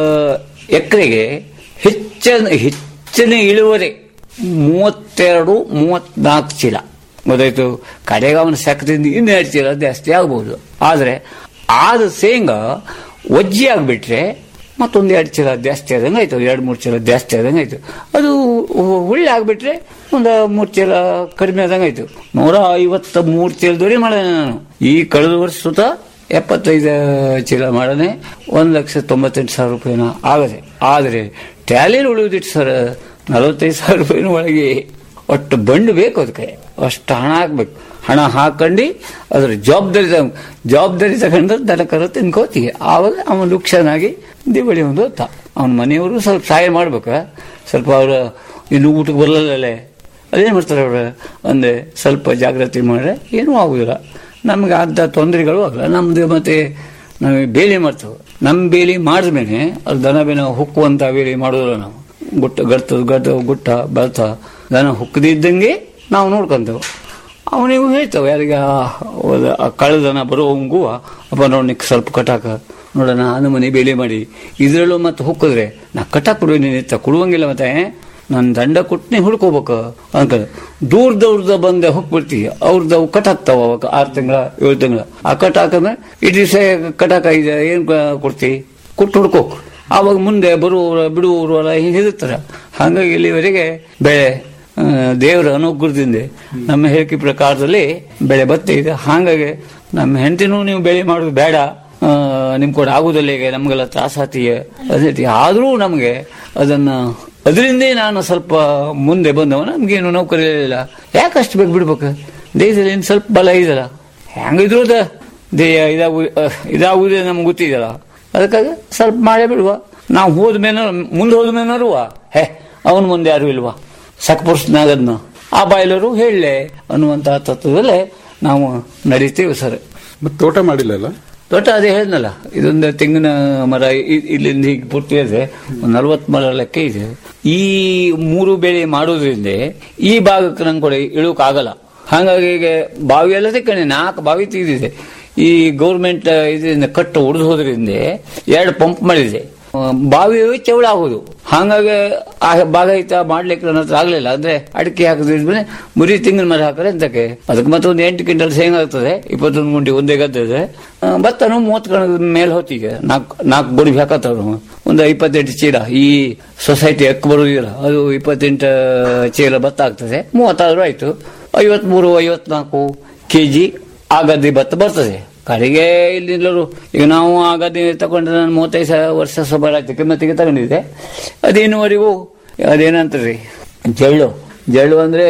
ಎಕರೆಗೆ ಹೆಚ್ಚಿನ ಹೆಚ್ಚಿನ ಇಳುವರಿ ಮೂವತ್ತೆರಡು ಮೂವತ್ನಾಲ್ಕು ಚೀಲ ಗೊತ್ತಾಯ್ತು ಕಡೆಗೆ ಅವನ ಸಕ್ಕದಿಂದ ಇನ್ನೆರಡು ಚೀಲ ಜಾಸ್ತಿ ಆಗ್ಬೋದು ಆದ್ರೆ ಆದ ಶೇಂಗಾ ಒಜ್ಜಿ ಆಗ್ಬಿಟ್ರೆ ಮತ್ತೊಂದು ಎರಡು ಚೀಲ ಜಾಸ್ತಿ ಆದಂಗೆ ಆಯ್ತು ಎರಡು ಮೂರು ಚೀಲ ಜಾಸ್ತಿ ಆದಂಗೆ ಆಯ್ತು ಅದು ಹುಳ್ಳಿ ಆಗ್ಬಿಟ್ರೆ ಒಂದು ಮೂರು ಚೀಲ ಕಡಿಮೆ ಆದಂಗೆ ಆಯ್ತು ನೂರ ಐವತ್ತ ಮೂರು ಚೀಲದವರೆಗೆ ಮಾಡಿದೆ ನಾನು ಈ ಕಳೆದ ವರ್ಷ ಸುತ್ತ ಎಪ್ಪತ್ತೈದು ಚೀಲ ಮಾಡನೆ ಒಂದು ಲಕ್ಷ ತೊಂಬತ್ತೆಂಟು ಸಾವಿರ ರೂಪಾಯಿನ ಆಗದೆ ಆದರೆ ಟ್ಯಾಲಿಯಲ್ಲಿ ಉಳಿಯೋದಿಟ್ಟು ಸರ್ ನಲವತ್ತೈದು ಸಾವಿರ ರೂಪಾಯಿನ ಒಳಗೆ ಒಟ್ಟು ಬಂಡು ಬೇಕು ಅದಕ್ಕೆ ಅಷ್ಟು ಹಣ ಹಾಕ್ಬೇಕು ಹಣ ಹಾಕೊಂಡು ಅದ್ರ ಜವಾಬ್ದಾರಿ ತಗೊಂಡ್ ಜವಾಬ್ದಾರಿ ತಗೊಂಡು ದನ ಕರ ತಿನ್ಕೋತೀವಿ ಆವಾಗ ಅವನು ಲುಕ್ಷನಾಗಿ ದಿವಳಿ ಒಂದು ಹೊತ್ತ ಅವನ ಮನೆಯವರು ಸ್ವಲ್ಪ ಸಹಾಯ ಮಾಡ್ಬೇಕ ಸ್ವಲ್ಪ ಅವರು ಇನ್ನು ಊಟಕ್ಕೆ ಬರಲ್ಲಲ್ಲೇ ಅದೇನು ಮಾಡ್ತಾರೆ ಅವ್ರು ಒಂದೇ ಸ್ವಲ್ಪ ಜಾಗೃತಿ ಮಾಡಿದ್ರೆ ಏನೂ ಆಗುದಿಲ್ಲ ನಮ್ಗೆ ಅಂಥ ತೊಂದರೆಗಳು ಆಗಲ್ಲ ನಮ್ದು ಮತ್ತೆ ನಾವು ಬೇಲಿ ಮಾಡ್ತೇವೆ ನಮ್ಮ ಬೇಲಿ ಮಾಡಿದ್ಮೇಲೆ ಅದು ದನ ಬೇನ ಹುಕ್ಕುವಂತ ಬೇಲಿ ಮಾಡೋದಿಲ್ಲ ನಾವು ಗುಟ್ಟ ಗಡ್ತ ಗಡ್ಡ ಗುಟ್ಟ ಬೆಳ್ತ ದನ ಹುಕ್ಕದಿದ್ದಂಗೆ ನಾವು ನೋಡ್ಕೊಂತೇವೆ ಅವನಿಗೂ ಹೇಳ್ತೇವೆ ಯಾರಿಗೆ ಆ- ಒಂದು ಆ ಕಳ್ಳದನ ಬರುವಂಗೂ ಅಪ್ಪ ನೋಡಿ ಸ್ವಲ್ಪ ಕಟಾಕ ನೋಡೋಣ ನಾನು ಮನೆ ಬೇಲಿ ಮಾಡಿ ಇದ್ರಲ್ಲೂ ಮತ್ತೆ ಹುಕ್ಕಿದ್ರೆ ನಾ ಕಟಾಕ್ ಕೊಡುವೆ ನೀನು ಎತ್ತ ಕೊಡುವಂಗಿಲ್ಲ ಮತ್ತೆ ನಾನು ದಂಡ ಕೊಟ್ಟನೆ ಹುಡ್ಕೋಬೇಕು ಅನ್ಕೊಂಡೆ ದೂರ ದೂರದ ಬಂದೆ ಹೋಗ್ಬಿಡ್ತೀವಿ ಅವ್ರದ್ದು ಅವು ಕಟಾಕ್ತಾವ ಅವಾಗ ಆರು ತಿಂಗಳ ಏಳು ತಿಂಗಳ ಆ ಕಟಾಕಂದ್ರೆ ಈ ದಿವಸ ಕಟಾಕ ಇದೆ ಏನ್ ಕ- ಕೊಡ್ತಿ ಕೊಟ್ಟು ಹುಡ್ಕೋಕ್ ಆವಾಗ ಮುಂದೆ ಬರುವವರು ಬಿಡುವವರು ಎಲ್ಲ ಹಿಂಗೆ ಇರ್ತಾರೆ ಹಾಗಾಗಿ ಇಲ್ಲಿವರೆಗೆ ಬೆಳೆ ಆ, ದೇವರ ಅನುಗ್ರಹದಿಂದ ನಮ್ಮ ಹೇಳಿಕೆ ಪ್ರಕಾರದಲ್ಲಿ ಬೆಳೆ ಬತ್ತೆ ಇದೆ ಹಾಗಾಗಿ ನಮ್ಮ ಹೆಂಡತಿನೂ ನೀವು ಬೆಳೆ ಮಾಡೋದು ಬೇಡ ಆ, ನಿಮ್ ಕೂಡ ಆಗುದಿಲ್ಲ ಈಗ ನಮ್ಗೆಲ್ಲ ತ್ರಾಸಾತಿಗೆ ಅದೇ ಆದರೂ ನಮಗೆ ಅದನ್ನ ಅದರಿಂದೇ ನಾನು ಸ್ವಲ್ಪ ಮುಂದೆ ಬಂದವ ನಮ್ಗೇನು ನೌಕರಿ ಇಲ್ಲ ಯಾಕಷ್ಟು ಬೇಕು ಬಿಡ್ಬೇಕು ದೇಶದಲ್ಲಿ ಇನ್ನು ಸ್ವಲ್ಪ ಬಲ ಇದಲ್ಲ ಹೆಂಗಿದ್ರು ಅದ ದೇಹ ಇದಾಗು ಇದಾಗುವುದೇ ನಮ್ಗೆ ಗೊತ್ತಿದೆಯಲ್ಲ ಅದಕ್ಕಾಗಿ ಸ್ವಲ್ಪ ಮಾಡೇ ಬಿಡುವ ನಾವು ಹೋದ್ಮೇಲೆ ಮುಂದೆ ಹೋದ್ಮೇನಾರುವ ಹೇ ಅವನ ಮುಂದೆ ಯಾರು ಇಲ್ವಾ ಸಕ್ಪುರುಷನಾಗದ್ನ ಆ ಬಾಯ್ಲರು ಹೇಳಲೆ ಅನ್ನುವಂತಹ ತತ್ವದಲ್ಲೇ ನಾವು ನಡೀತೀವಿ ಸರ್ ಮತ್ತೆ ತೋಟ ಮಾಡಿಲ್ಲಲ್ಲ ತೋಟ ಅದೇ ಹೇಳಿದ್ನಲ್ಲ ಇದೊಂದು ತೆಂಗಿನ ಮರ ಇ- ಇಲ್ಲಿಂದ ಹೀಗೆ ಪೂರ್ತಿ ಇದೆ ಒಂದು ನಲ್ವತ್ತು ಮರ ಲೆಕ್ಕ ಇದೆ ಈ ಮೂರು ಬೆಳೆ ಮಾಡೋದ್ರಿಂದ ಈ ಭಾಗಕ್ಕೆ ನಂಗೆ ಕೂಡ ಇಳೋಕ್ ಆಗಲ್ಲ ಹಾಗಾಗಿ ಈಗ ಬಾವಿ ಎಲ್ಲ ತೆಕ್ಕಣೆ ನಾಲ್ಕು ಬಾವಿ ತೆಗೆದಿದೆ ಈ ಗೌರ್ಮೆಂಟ್ ಇದರಿಂದ ಕಟ್ಟು ಹೊಡೆದು ಹೋದ್ರಿಂದ ಎರಡು ಪಂಪ್ ಮಾಡಿದೆ ಆ, ಬಾವಿ ಚೌಳ ಆಗೋದು ಹಾಗಾಗಿ ಆ ಭಾಗ ಐತ ಮಾಡ್ಲಿಕ್ಕೆ ನನ್ನ ಹತ್ರ ಆಗ್ಲಿಲ್ಲ ಅಂದ್ರೆ ಅಡಿಕೆ ಹಾಕಿದ್ರೆ ಮುರಿ ತಿಂಗಿನ ಮರ ಹಾಕಿದ್ರೆ ಅಂತಕ್ಕೆ ಅದಕ್ಕೆ ಮತ್ತೆ ಒಂದು ಎಂಟು ಕ್ವಿಂಟಲ್ ಶೇಂಗಾ ಆಗ್ತದೆ ಇಪ್ಪತ್ತೊಂದು ಗುಂಟಿ ಒಂದೇ ಗದ್ದೆ ಇದೆ ಆ, ಭತ್ತನು ಮೂವತ್ತು ಕಣ ಮೇಲೆ ಹೊತ್ತಿಗೆ ನಾಲ್ಕು ನಾಲ್ಕು ಗೋಡಿ ಹಾಕತ್ತವ್ರು ಒಂದು ಇಪ್ಪತ್ತೆಂಟು ಚೀಲ ಈ ಸೊಸೈಟಿ ಹಕ್ಕು ಬರುವುದಿಲ್ಲ ಅದು ಇಪ್ಪತ್ತೆಂಟು ಚೀಲ ಭತ್ತ ಆಗ್ತದೆ ಮೂವತ್ತಾರು ಆಯ್ತು ಐವತ್ಮೂರು ಐವತ್ನಾಲ್ಕು ಕೆಜಿ ಆ ಗದ್ದೆ ಭತ್ತ ಬರ್ತದೆ ಕಡೆಗೆ ಇಲ್ಲಿಂದಲೂ ಈಗ ನಾವು ಆ ಗದ್ದೆ ತಗೊಂಡ್ರೆ ನಾನು ಮೂವತ್ತೈದು ಸಾವಿರ ವರ್ಷ ಸುಮಾರು ಆಯ್ತು ಕಿಮ್ಮತ್ತಿಗೆ ತಗೊಂಡಿದ್ದೆ ಅದೇನುವರೆಗೂ ಅದೇನಂತಾರೆ ಜಳ್ಳು ಜಳ್ಳು ಅಂದ್ರೆ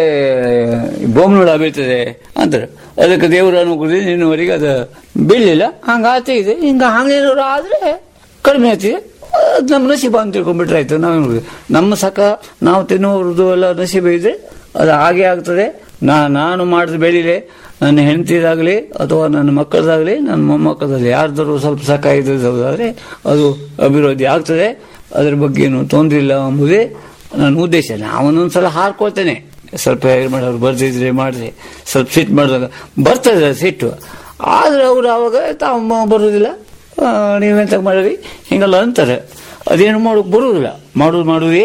ಬೋಮ್ನುಳ ಬೀಳ್ತದೆ ಅಂತಾರೆ ಅದಕ್ಕೆ ದೇವರ ಅನುಗ್ರಹದಿಂದ ಇನ್ನುವರೆಗೆ ಅದು ಬೀಳಲಿಲ್ಲ ಹಂಗಾತ ಇದೆ ಹಿಂಗ ಹಂಗೇನಾದ್ರು ಆದ್ರೆ ಕಡಿಮೆ ಆಗ್ತಿದೆ ಅದು ನಮ್ಮ ನಸೀಬ ಅಂತ ತಿಳ್ಕೊಂಡ್ಬಿಟ್ರೆ ಆಯ್ತು ನಾವು ನಮ್ಮ ಸಕ ನಾವು ತಿನ್ನುವುದು ಎಲ್ಲ ನಸೀಬ ಇದ್ರೆ ಅದು ಹಾಗೆ ಆಗ್ತದೆ ನಾ ನಾನು ಮಾಡಿದ ಬೆಳಿಲೆ ನನ್ನ ಹೆಂಡತಿದಾಗಲಿ ಅಥವಾ ನನ್ನ ಮಕ್ಕಳದಾಗಲಿ ನನ್ನ ಮೊಮ್ಮಕ್ಕಳದಾಗಲಿ ಯಾರ್ದಾರು ಸ್ವಲ್ಪ ಸಕ ಇದ್ದಾದ್ರೆ ಅದು ಅಭಿವೃದ್ಧಿ ಆಗ್ತದೆ ಅದ್ರ ಬಗ್ಗೆ ಏನು ತೊಂದರೆ ಇಲ್ಲ ಎಂಬುದೇ ನನ್ನ ಉದ್ದೇಶ ನಾವೊಂದೊಂದ್ಸಲ ಹಾರ್ಕೊಳ್ತೇನೆ ಸ್ವಲ್ಪ ಹೇಳಿ ಮಾಡೋರು ಬರ್ದಿದ್ರೆ ಮಾಡ್ರಿ ಸ್ವಲ್ಪ ಸಿಟ್ಟು ಮಾಡಿದಾಗ ಬರ್ತದೆ ಸಿಟ್ಟು ಆದ್ರೆ ಅವ್ರು ಅವಾಗ ತಾವು ಬರುವುದಿಲ್ಲ ಆ, ನೀವೆಂತ ಮಾಡಿರಿ ಹಿಂಗೆಲ್ಲ ಅಂತಾರೆ ಅದೇನು ಮಾಡೋಕೆ ಬರುವುದಿಲ್ಲ ಮಾಡೋದು ಮಾಡುವುದೇ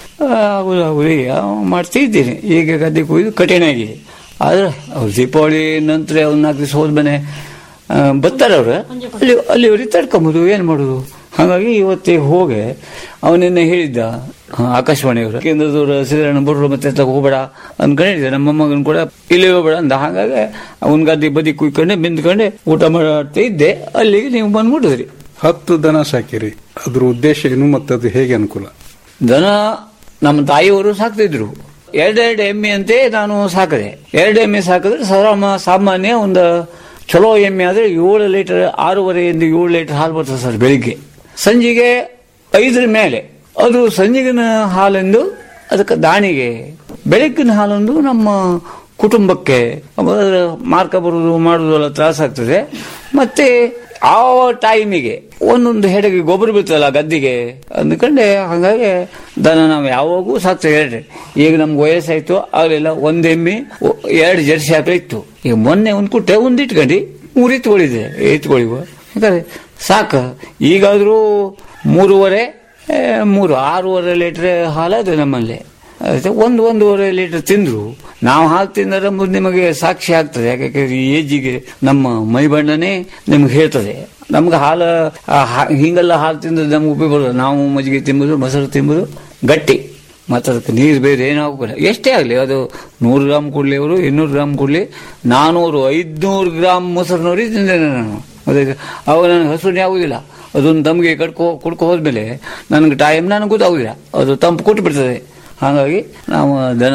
ಆಗುದು ಆಗುದೇ ಮಾಡ್ತಿದ್ದೀನಿ ಈಗ ಗದ್ದೆ ಕೊಯ್ದು ಕಠಿಣ ಆಗಿದೆ ಆದ್ರೆ ಅವ್ರು ದೀಪಾವಳಿ ನಂತರ ಒಂದು ನಾಲ್ಕು ದಿವಸ ಹೋದ್ಮೇಲೆ ಆ, ಬರ್ತಾರೆ ಅವ್ರು ಅಲ್ಲಿ ಅಲ್ಲಿವರೆಗೆ ತಡ್ಕೊಂಬೋದು ಏನು ಮಾಡೋದು ಹಾಗಾಗಿ ಇವತ್ತಿಗೆ ಹೋಗಿ ಅವನಿನ್ನ ಹೇಳಿದ್ದ ಆ, ಆಕಾಶವಾಣಿಯವರು ಕೇಂದ್ರದವರು ಸಿದ್ದರಾಮಯ್ಯ ಬರೋರು ಮತ್ತೆ ಎತ್ತ ಹೋಗ್ಬೇಡ ಅನ್ಕೊಂಡಿದ್ದೆ ನಮ್ಮ ಮಗನ್ ಕೂಡ ಇಲ್ಲಿ ಹೋಗ್ಬೇಡ ಅಂದ ಹಾಗಾಗಿ ಅವನ ಗದ್ದೆ ಬದಿ ಕುಯ್ಕೊಂಡೆ ಬಿಂದ್ಕೊಂಡೆ ಊಟ ಮಾಡ್ತಾ ಇದ್ದೆ ಅಲ್ಲಿಗೆ ನೀವು ಬಂದ್ಬಿಟ್ಟಿದ್ರಿ ಹತ್ತು ದನ ಸಾಕಿರಿ ಅದ್ರ ಉದ್ದೇಶ ಏನು ಮತ್ತು ಅದು ಹೇಗೆ ಅನುಕೂಲ ದನ ನಮ್ಮ ತಾಯಿಯವರು ಸಾಕ್ತಿದ್ರು ಎರಡೆರಡು ಎಮ್ಮೆ ಅಂತೆ ನಾನು ಸಾಕದೆ ಎರಡು ಎಮ್ಮೆ ಸಾಕಿದ್ರೆ ಸಾಮ ಸಾಮಾನ್ಯ ಒಂದು ಚಲೋ ಎಮ್ಮೆ ಆದ್ರೆ ಏಳು ಲೀಟರ್ ಆರೂವರೆಯಿಂದ ಏಳು ಲೀಟರ್ ಹಾಲು ಬರ್ತದೆ ಸರ್ ಬೆಳಿಗ್ಗೆ ಸಂಜೆಗೆ ಐದರ ಮೇಲೆ ಅದು ಸಂಜೆಗಿನ ಹಾಲೆಂದು ಅದಕ್ಕೆ ದಾಣಿಗೆ ಬೆಳಗ್ಗಿನ ಹಾಲೊಂದು ನಮ್ಮ ಕುಟುಂಬಕ್ಕೆ ಅದರ ಮಾರ್ಕ ಬರುವುದು ಮಾಡುವುದು ಎಲ್ಲ ತ್ರಾಸಾಗ್ತದೆ ಮತ್ತೆ ಆ ಟೈಮಿಗೆ ಒಂದೊಂದು ಹೆಡೆಗೆ ಗೊಬ್ಬರ ಬೀಳ್ತಲ್ಲ ಗದ್ದಿಗೆ ಅಂದ್ಕೊಂಡೆ ಹಾಗಾಗಿ ದನ ನಾವು ಯಾವಾಗೂ ಸಾಕ್ತೇವೆ ಎರಡು ಈಗ ನಮ್ಗೆ ವಯಸ್ಸಾಯ್ತು ಆಗಲಿಲ್ಲ ಒಂದ್ ಎಮ್ಮೆ ಒ- ಎರಡು ಜರ್ಸಿ ಹಾಕಲಿ ಇತ್ತು ಈಗ ಮೊನ್ನೆ ಒಂದು ಕುಟ್ಟೆ ಒಂದು ಇಟ್ಕೊಂಡು ಮೂರು ಎತ್ಕೊಳ್ಳಿದೆ ಎತ್ಕೊಳ್ಳಿವ ಯಾಕಂದ್ರೆ ಸಾಕ ಈಗಾದ್ರೂ ಮೂರುವರೆ ಆ, ಮೂರು ಆರೂವರೆ ಲೀಟರ್ ಹಾಲದು ನಮ್ಮಲ್ಲಿ ಅದಕ್ಕೆ ಒಂದು ಒಂದೂವರೆ ಲೀಟರ್ ತಿಂದ್ರು ನಾವು ಹಾಲು ತಿಂದರೆ ಮುಂದೆ ನಿಮಗೆ ಸಾಕ್ಷಿ ಆಗ್ತದೆ ಯಾಕಂದ್ರೆ ಈ ಏಜಿಗೆ ನಮ್ಮ ಮೈ ಬಣ್ಣನೇ ನಿಮ್ಗೆ ಹೇಳ್ತದೆ ನಮ್ಗೆ ಹಾಲು ಆ, ಹಾ- ಹಿಂಗೆಲ್ಲ ಹಾಲು ತಿಂದ್ರೆ ನಮ್ಗೆ ಉಪಯೋಗ ಬರೋದು ನಾವು ಮಜ್ಜಿಗೆ ತಿಂಬುದು ಮೊಸರು ತಿಂಬುದು ಗಟ್ಟಿ ಮತ್ತು ಅದಕ್ಕೆ ನೀರು ಬೇರೆ ಏನಾಗೋಲ್ಲ ಎಷ್ಟೇ ಆಗಲಿ ಅದು ನೂರು ಗ್ರಾಮ್ ಕೊಡ್ಲಿ ಅವರು ಇನ್ನೂರು ಗ್ರಾಮ್ ಕೊಡ್ಲಿ ನಾನೂರು ಐದ್ನೂರು ಗ್ರಾಮ್ ಮೊಸರು ನೋಡಿ ತಿಂದೇನೆ ನಾನು ಅದಕ್ಕೆ ಅವಾಗ ನನಗೆ ಹಸುನೇ ಆಗುದಿಲ್ಲ ಅದೊಂದು ದಮ್ಗೆ ಕಟ್ಕೊ ಕುಡ್ಕೊ ಹೋದ್ಮೇಲೆ ನನಗೆ ಟೈಮ್ ನನಗೆ ಗೊತ್ತಾಗುದಿಲ್ಲ ಅದು ತಂಪು ಕೊಟ್ಟು ಬಿಡ್ತದೆ ಹಾಗಾಗಿ ನಾವು ದನ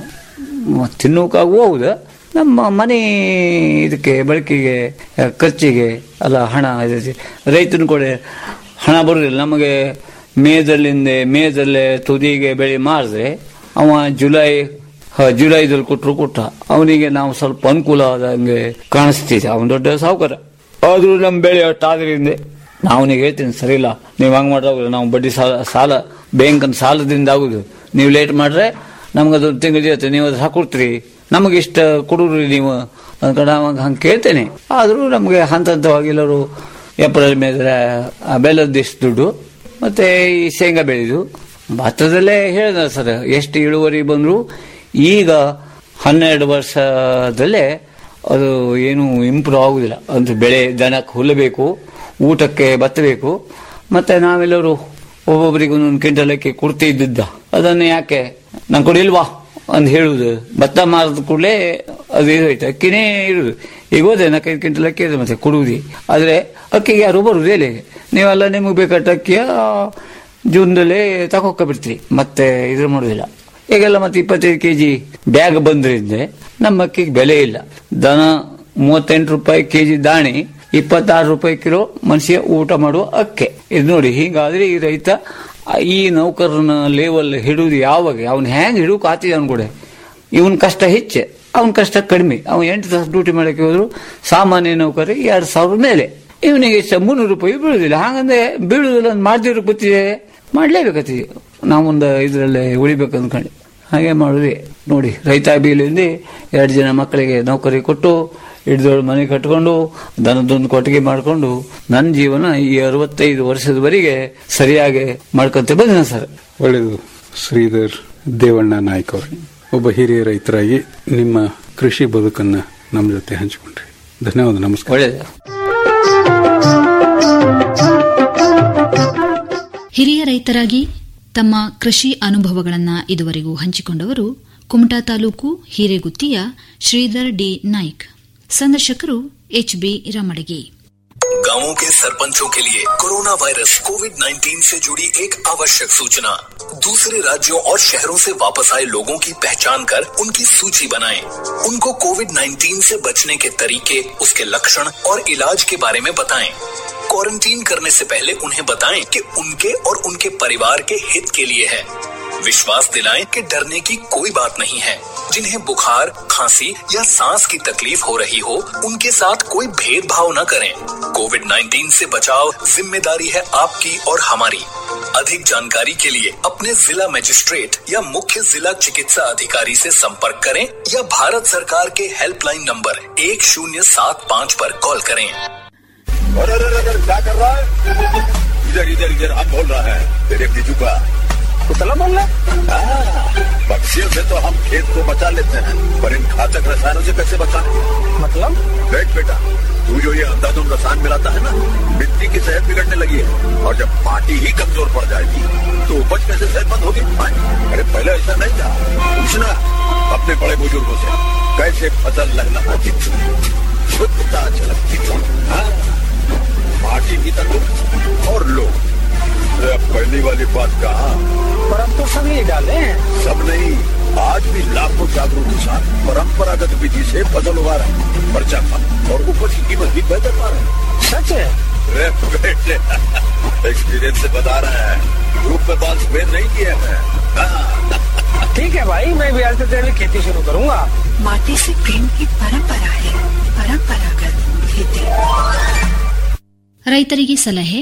ಮ- ತಿನ್ನೋಕ್ಕಾಗೂ ಹೌದು ನಮ್ಮ ಮನೆ ಇದಕ್ಕೆ ಬಳಕೆಗೆ ಆ, ಖರ್ಚಿಗೆ ಅಲ್ಲ ಹಣ ಇದಕ್ಕೆ ರೈತನ ಕೂಡ ಹಣ ಬರುವುದಿಲ್ಲ ನಮಗೆ ಮೇದಲ್ಲಿಂದ ಮೇದಲ್ಲೇ ತುದಿಗೆ ಬೆಳೆ ಮಾರಿದ್ರೆ ಅವ ಜುಲೈ ಹ, ಜುಲೈದಲ್ಲಿ ಕೊಟ್ಟರು ಕೊಟ್ಟ ಅವನಿಗೆ ನಾವು ಸ್ವಲ್ಪ ಅನುಕೂಲ ಆದಂಗೆ ಕಾಣಿಸ್ತಿದೆ ಅವನು ದೊಡ್ಡ ಸಾಹುಕಾರ ಆದ್ರೂ ನಮ್ಮ ಬೆಳೆ ಅಷ್ಟಾದ್ರಿಂದ ನಾವು ಅವನಿಗೆ ಹೇಳ್ತೀನಿ ಸರಿ ಇಲ್ಲ ನೀವು ಹಂಗೆ ಮಾಡೋದು ನಾವು ಬಡ್ಡಿ ಸಾಲ ಸಾಲ ಬ್ಯಾಂಕನ್ ಸಾಲದಿಂದ ಆಗುದು ನೀವು ಲೇಟ್ ಮಾಡ್ರೆ ನಮ್ಗೆ ಅದು ತಿಂಗಳು ಇರುತ್ತೆ ನೀವು ಅದು ಹಾಕೊಡ್ತೀರಿ ನಮಗೆ ಇಷ್ಟ ಕೊಡುರಿ ನೀವು ಅಂದ್ಕೊಂಡು ಅವಾಗ ಹಂಗೆ ಕೇಳ್ತೇನೆ ಆದರೂ ನಮಗೆ ಹಂತ ಹಂತವಾಗಿ ಎಲ್ಲರೂ ಏಪ್ರಿಲ್ ಮೇಲೆ ಆ ಬೆಲ್ಲದ ಇಷ್ಟು ದುಡ್ಡು ಮತ್ತೆ ಈ ಶೇಂಗಾ ಬೆಳೆದು ಭತ್ತದಲ್ಲೇ ಹೇಳಿದ ಸರ್ ಎಷ್ಟು ಇಳುವರಿ ಬಂದ್ರು ಈಗ ಹನ್ನೆರಡು ವರ್ಷದಲ್ಲೇ ಅದು ಏನು ಇಂಪ್ರೂವ್ ಆಗುದಿಲ್ಲ ಅಂತ ಬೆಳೆ ದನಕ್ಕೆ ಹುಲ್ಲು ಬೇಕು ಊಟಕ್ಕೆ ಭತ್ತ ಬೇಕು ಮತ್ತೆ ನಾವೆಲ್ಲರೂ ಒಬ್ಬೊಬ್ಬರಿಗೆ ಒಂದೊಂದು ಕ್ವಿಂಟಲ್ ಅಕ್ಕಿ ಕೊಡ್ತಾ ಇದ್ದಿದ್ದ ಅದನ್ನು ಯಾಕೆ ನನ್ ಕೊಡಿ ಇಲ್ವಾ ಅಂತ ಹೇಳುದು ಭತ್ತ ಮಾರಿದ ಕೂಡಲೇ ಅದು ಇದಾಯ್ತು ಅಕ್ಕಿನೇ ಇರುದು ಈಗ ಹೋದೆ ನಾಲ್ಕೈದು ಕ್ವಿಂಟಲ್ ಅಕ್ಕಿ ಇದೆ ಮತ್ತೆ ಕೊಡುವುದಿ ಆದ್ರೆ ಅಕ್ಕಿಗೆ ಯಾರು ಬರುದು ಎಲ್ಲಿಗೆ ನೀವೆಲ್ಲ ನಿಮಗೆ ಬೇಕಾದ ಅಕ್ಕಿಯ ಜೂನ್ದಲ್ಲೇ ತಗೊಕ್ಕ ಬಿಡ್ತೀರಿ ಮತ್ತೆ ಇದ್ರ ಮಾಡುದಿಲ್ಲ ಈಗೆಲ್ಲ ಮತ್ತೆ ಇಪ್ಪತ್ತೈದು ಕೆಜಿ ಬ್ಯಾಗ್ ಬಂದ್ರಿಂದ ನಮ್ಮ ಅಕ್ಕಿಗೆ ಬೆಲೆ ಇಲ್ಲ ದನ ಮೂವತ್ತೆಂಟು ರೂಪಾಯಿ ಕೆಜಿ ದಾಣಿ ಇಪ್ಪತ್ತಾರು ರೂಪಾಯಿ ಕಿಲೋ ಮನುಷ್ಯ ಊಟ ಮಾಡುವ ಅಕ್ಕೆ ಇದು ನೋಡಿ ಹೀಗಾದ್ರೆ ಈ ರೈತ ಈ ನೌಕರನ ಲೆವೆಲ್ ಹಿಡುದು ಯಾವಾಗ ಅವ್ನು ಹೆಂಗ್ ಹಿಡುಕ್ ಆತಿದ ಅವ್ನು ಕೂಡ ಇವನ್ ಕಷ್ಟ ಹೆಚ್ಚೆ ಅವನ ಕಷ್ಟ ಕಡಿಮೆ ಅವ್ನು ಎಂಟು ತಾಸು ಡ್ಯೂಟಿ ಮಾಡಕ್ಕೆ ಹೋದ್ರು ಸಾಮಾನ್ಯ ನೌಕರಿ ಎರಡು ಸಾವಿರ ಮೇಲೆ ಇವನಿಗೆ ಎಷ್ಟು ಮುನ್ನೂರು ರೂಪಾಯಿ ಬೀಳುದಿಲ್ಲ ಹಾಗಂದ್ರೆ ಬೀಳುದಿಲ್ಲ ಅಂತ ಮಾಡ್ದಿರೋ ಗೊತ್ತಿದೆ ಮಾಡ್ಲೇಬೇಕತ್ತಿ ನಾವೊಂದು ಇದರಲ್ಲೇ ಉಳಿಬೇಕು ಅಂದ್ಕೊಂಡು ಹಾಗೆ ಮಾಡುದೇ ನೋಡಿ ರೈತ ಬೀಲಿಂದ ಎರಡು ಜನ ಮಕ್ಕಳಿಗೆ ನೌಕರಿ ಕೊಟ್ಟು ಹಿಡಿದೋಳು ಮನೆ ಕಟ್ಕೊಂಡು ದನದೊಂದು ಕೊಟ್ಟಿಗೆ ಮಾಡಿಕೊಂಡು ನನ್ನ ಜೀವನ ಈ ಅರವತ್ತೈದು ವರ್ಷದವರೆಗೆ ಸರಿಯಾಗಿ ಮಾಡ್ಕೊಂತ ಬಂದಿನ ಸರ್ ಒಳ್ಳೆಯದು ಶ್ರೀಧರ್ ದೇವಣ್ಣ ನಾಯ್ಕ ಅವರು ಒಬ್ಬ ಹಿರಿಯ ರೈತರಾಗಿ ನಿಮ್ಮ ಕೃಷಿ ಬದುಕನ್ನ ನಮ್ಮ ಜೊತೆ ಹಂಚಿಕೊಂಡ್ರಿ ಧನ್ಯವಾದ ನಮಸ್ಕಾರ ಒಳ್ಳೆಯದು ಹಿರಿಯ ರೈತರಾಗಿ ತಮ್ಮ ಕೃಷಿ ಅನುಭವಗಳನ್ನ ಇದುವರೆಗೂ ಹಂಚಿಕೊಂಡವರು ಕುಮಟಾ ತಾಲೂಕು ಹಿರೇಗುತ್ತಿಯ ಶ್ರೀಧರ್ ಡಿ ನಾಯ್ಕ್ ಸಂದರ್ಶಕರು ಎಚ್ಬಿ ರಮಡಗಿ गांवों के सरपंचों के लिए कोरोना वायरस कोविड 19 से जुड़ी एक आवश्यक सूचना दूसरे राज्यों और शहरों से वापस आए लोगों की पहचान कर उनकी सूची बनाएं। उनको कोविड 19 से बचने के तरीके उसके लक्षण और इलाज के बारे में बताएं। क्वारंटीन करने से पहले उन्हें बताएं कि उनके और उनके परिवार के हित के लिए है विश्वास दिलाएं कि डरने की कोई बात नहीं है जिन्हें बुखार खांसी या सांस की तकलीफ हो रही हो उनके साथ कोई भेदभाव न करें कोविड 19 से बचाव जिम्मेदारी है आपकी और हमारी अधिक जानकारी के लिए अपने जिला मजिस्ट्रेट या मुख्य जिला चिकित्सा अधिकारी से संपर्क करें या भारत सरकार के हेल्पलाइन नंबर एक शून्य सात पाँच पर कॉल करें अरे अरे अरे अरे, क्या कर रहा है इधर इधर इधर हम बोल रहा है तेरे बीजू का कुतला बोल रहा पक्षियों से तो हम खेत को बचा लेते हैं पर इन घातक रसायनों से कैसे बचाएं मतलब देख बेटा तू जो ये अंधाधुंध रसायन मिलाता है ना मिट्टी की सेहत बिगड़ने लगी है और जब माटी ही कमजोर पड़ जाएगी तो उपज कैसे सेहतमंद होगी हाँ, अरे पहले ऐसा नहीं था पूछना अपने बड़े बुजुर्गों से कैसे फसल लगना होती थी शुद्धता झलकती थी हाँ? माटी भी तंदुरुस्त और लोग अरे अब पहली वाली बात कहा पर अब तो सब यही डाले हैं सब नहीं आज भी लाखों जागरूक किसान परंपरागत विधि से फसल उगा रहे हैं पर्चा कम और उपज की कीमत भी बेहतर पा रहे हैं सच है अरे बेटे एक्सपीरियंस से बता रहे हैं ग्रुप में बाल स्प्रे नहीं किए हैं ठीक है भाई मैं भी आज से तेरी खेती शुरू करूंगा माटी से प्रेम की परंपरा है परंपरागत खेती ರೈತರಿಗೆ ಸಲಹೆ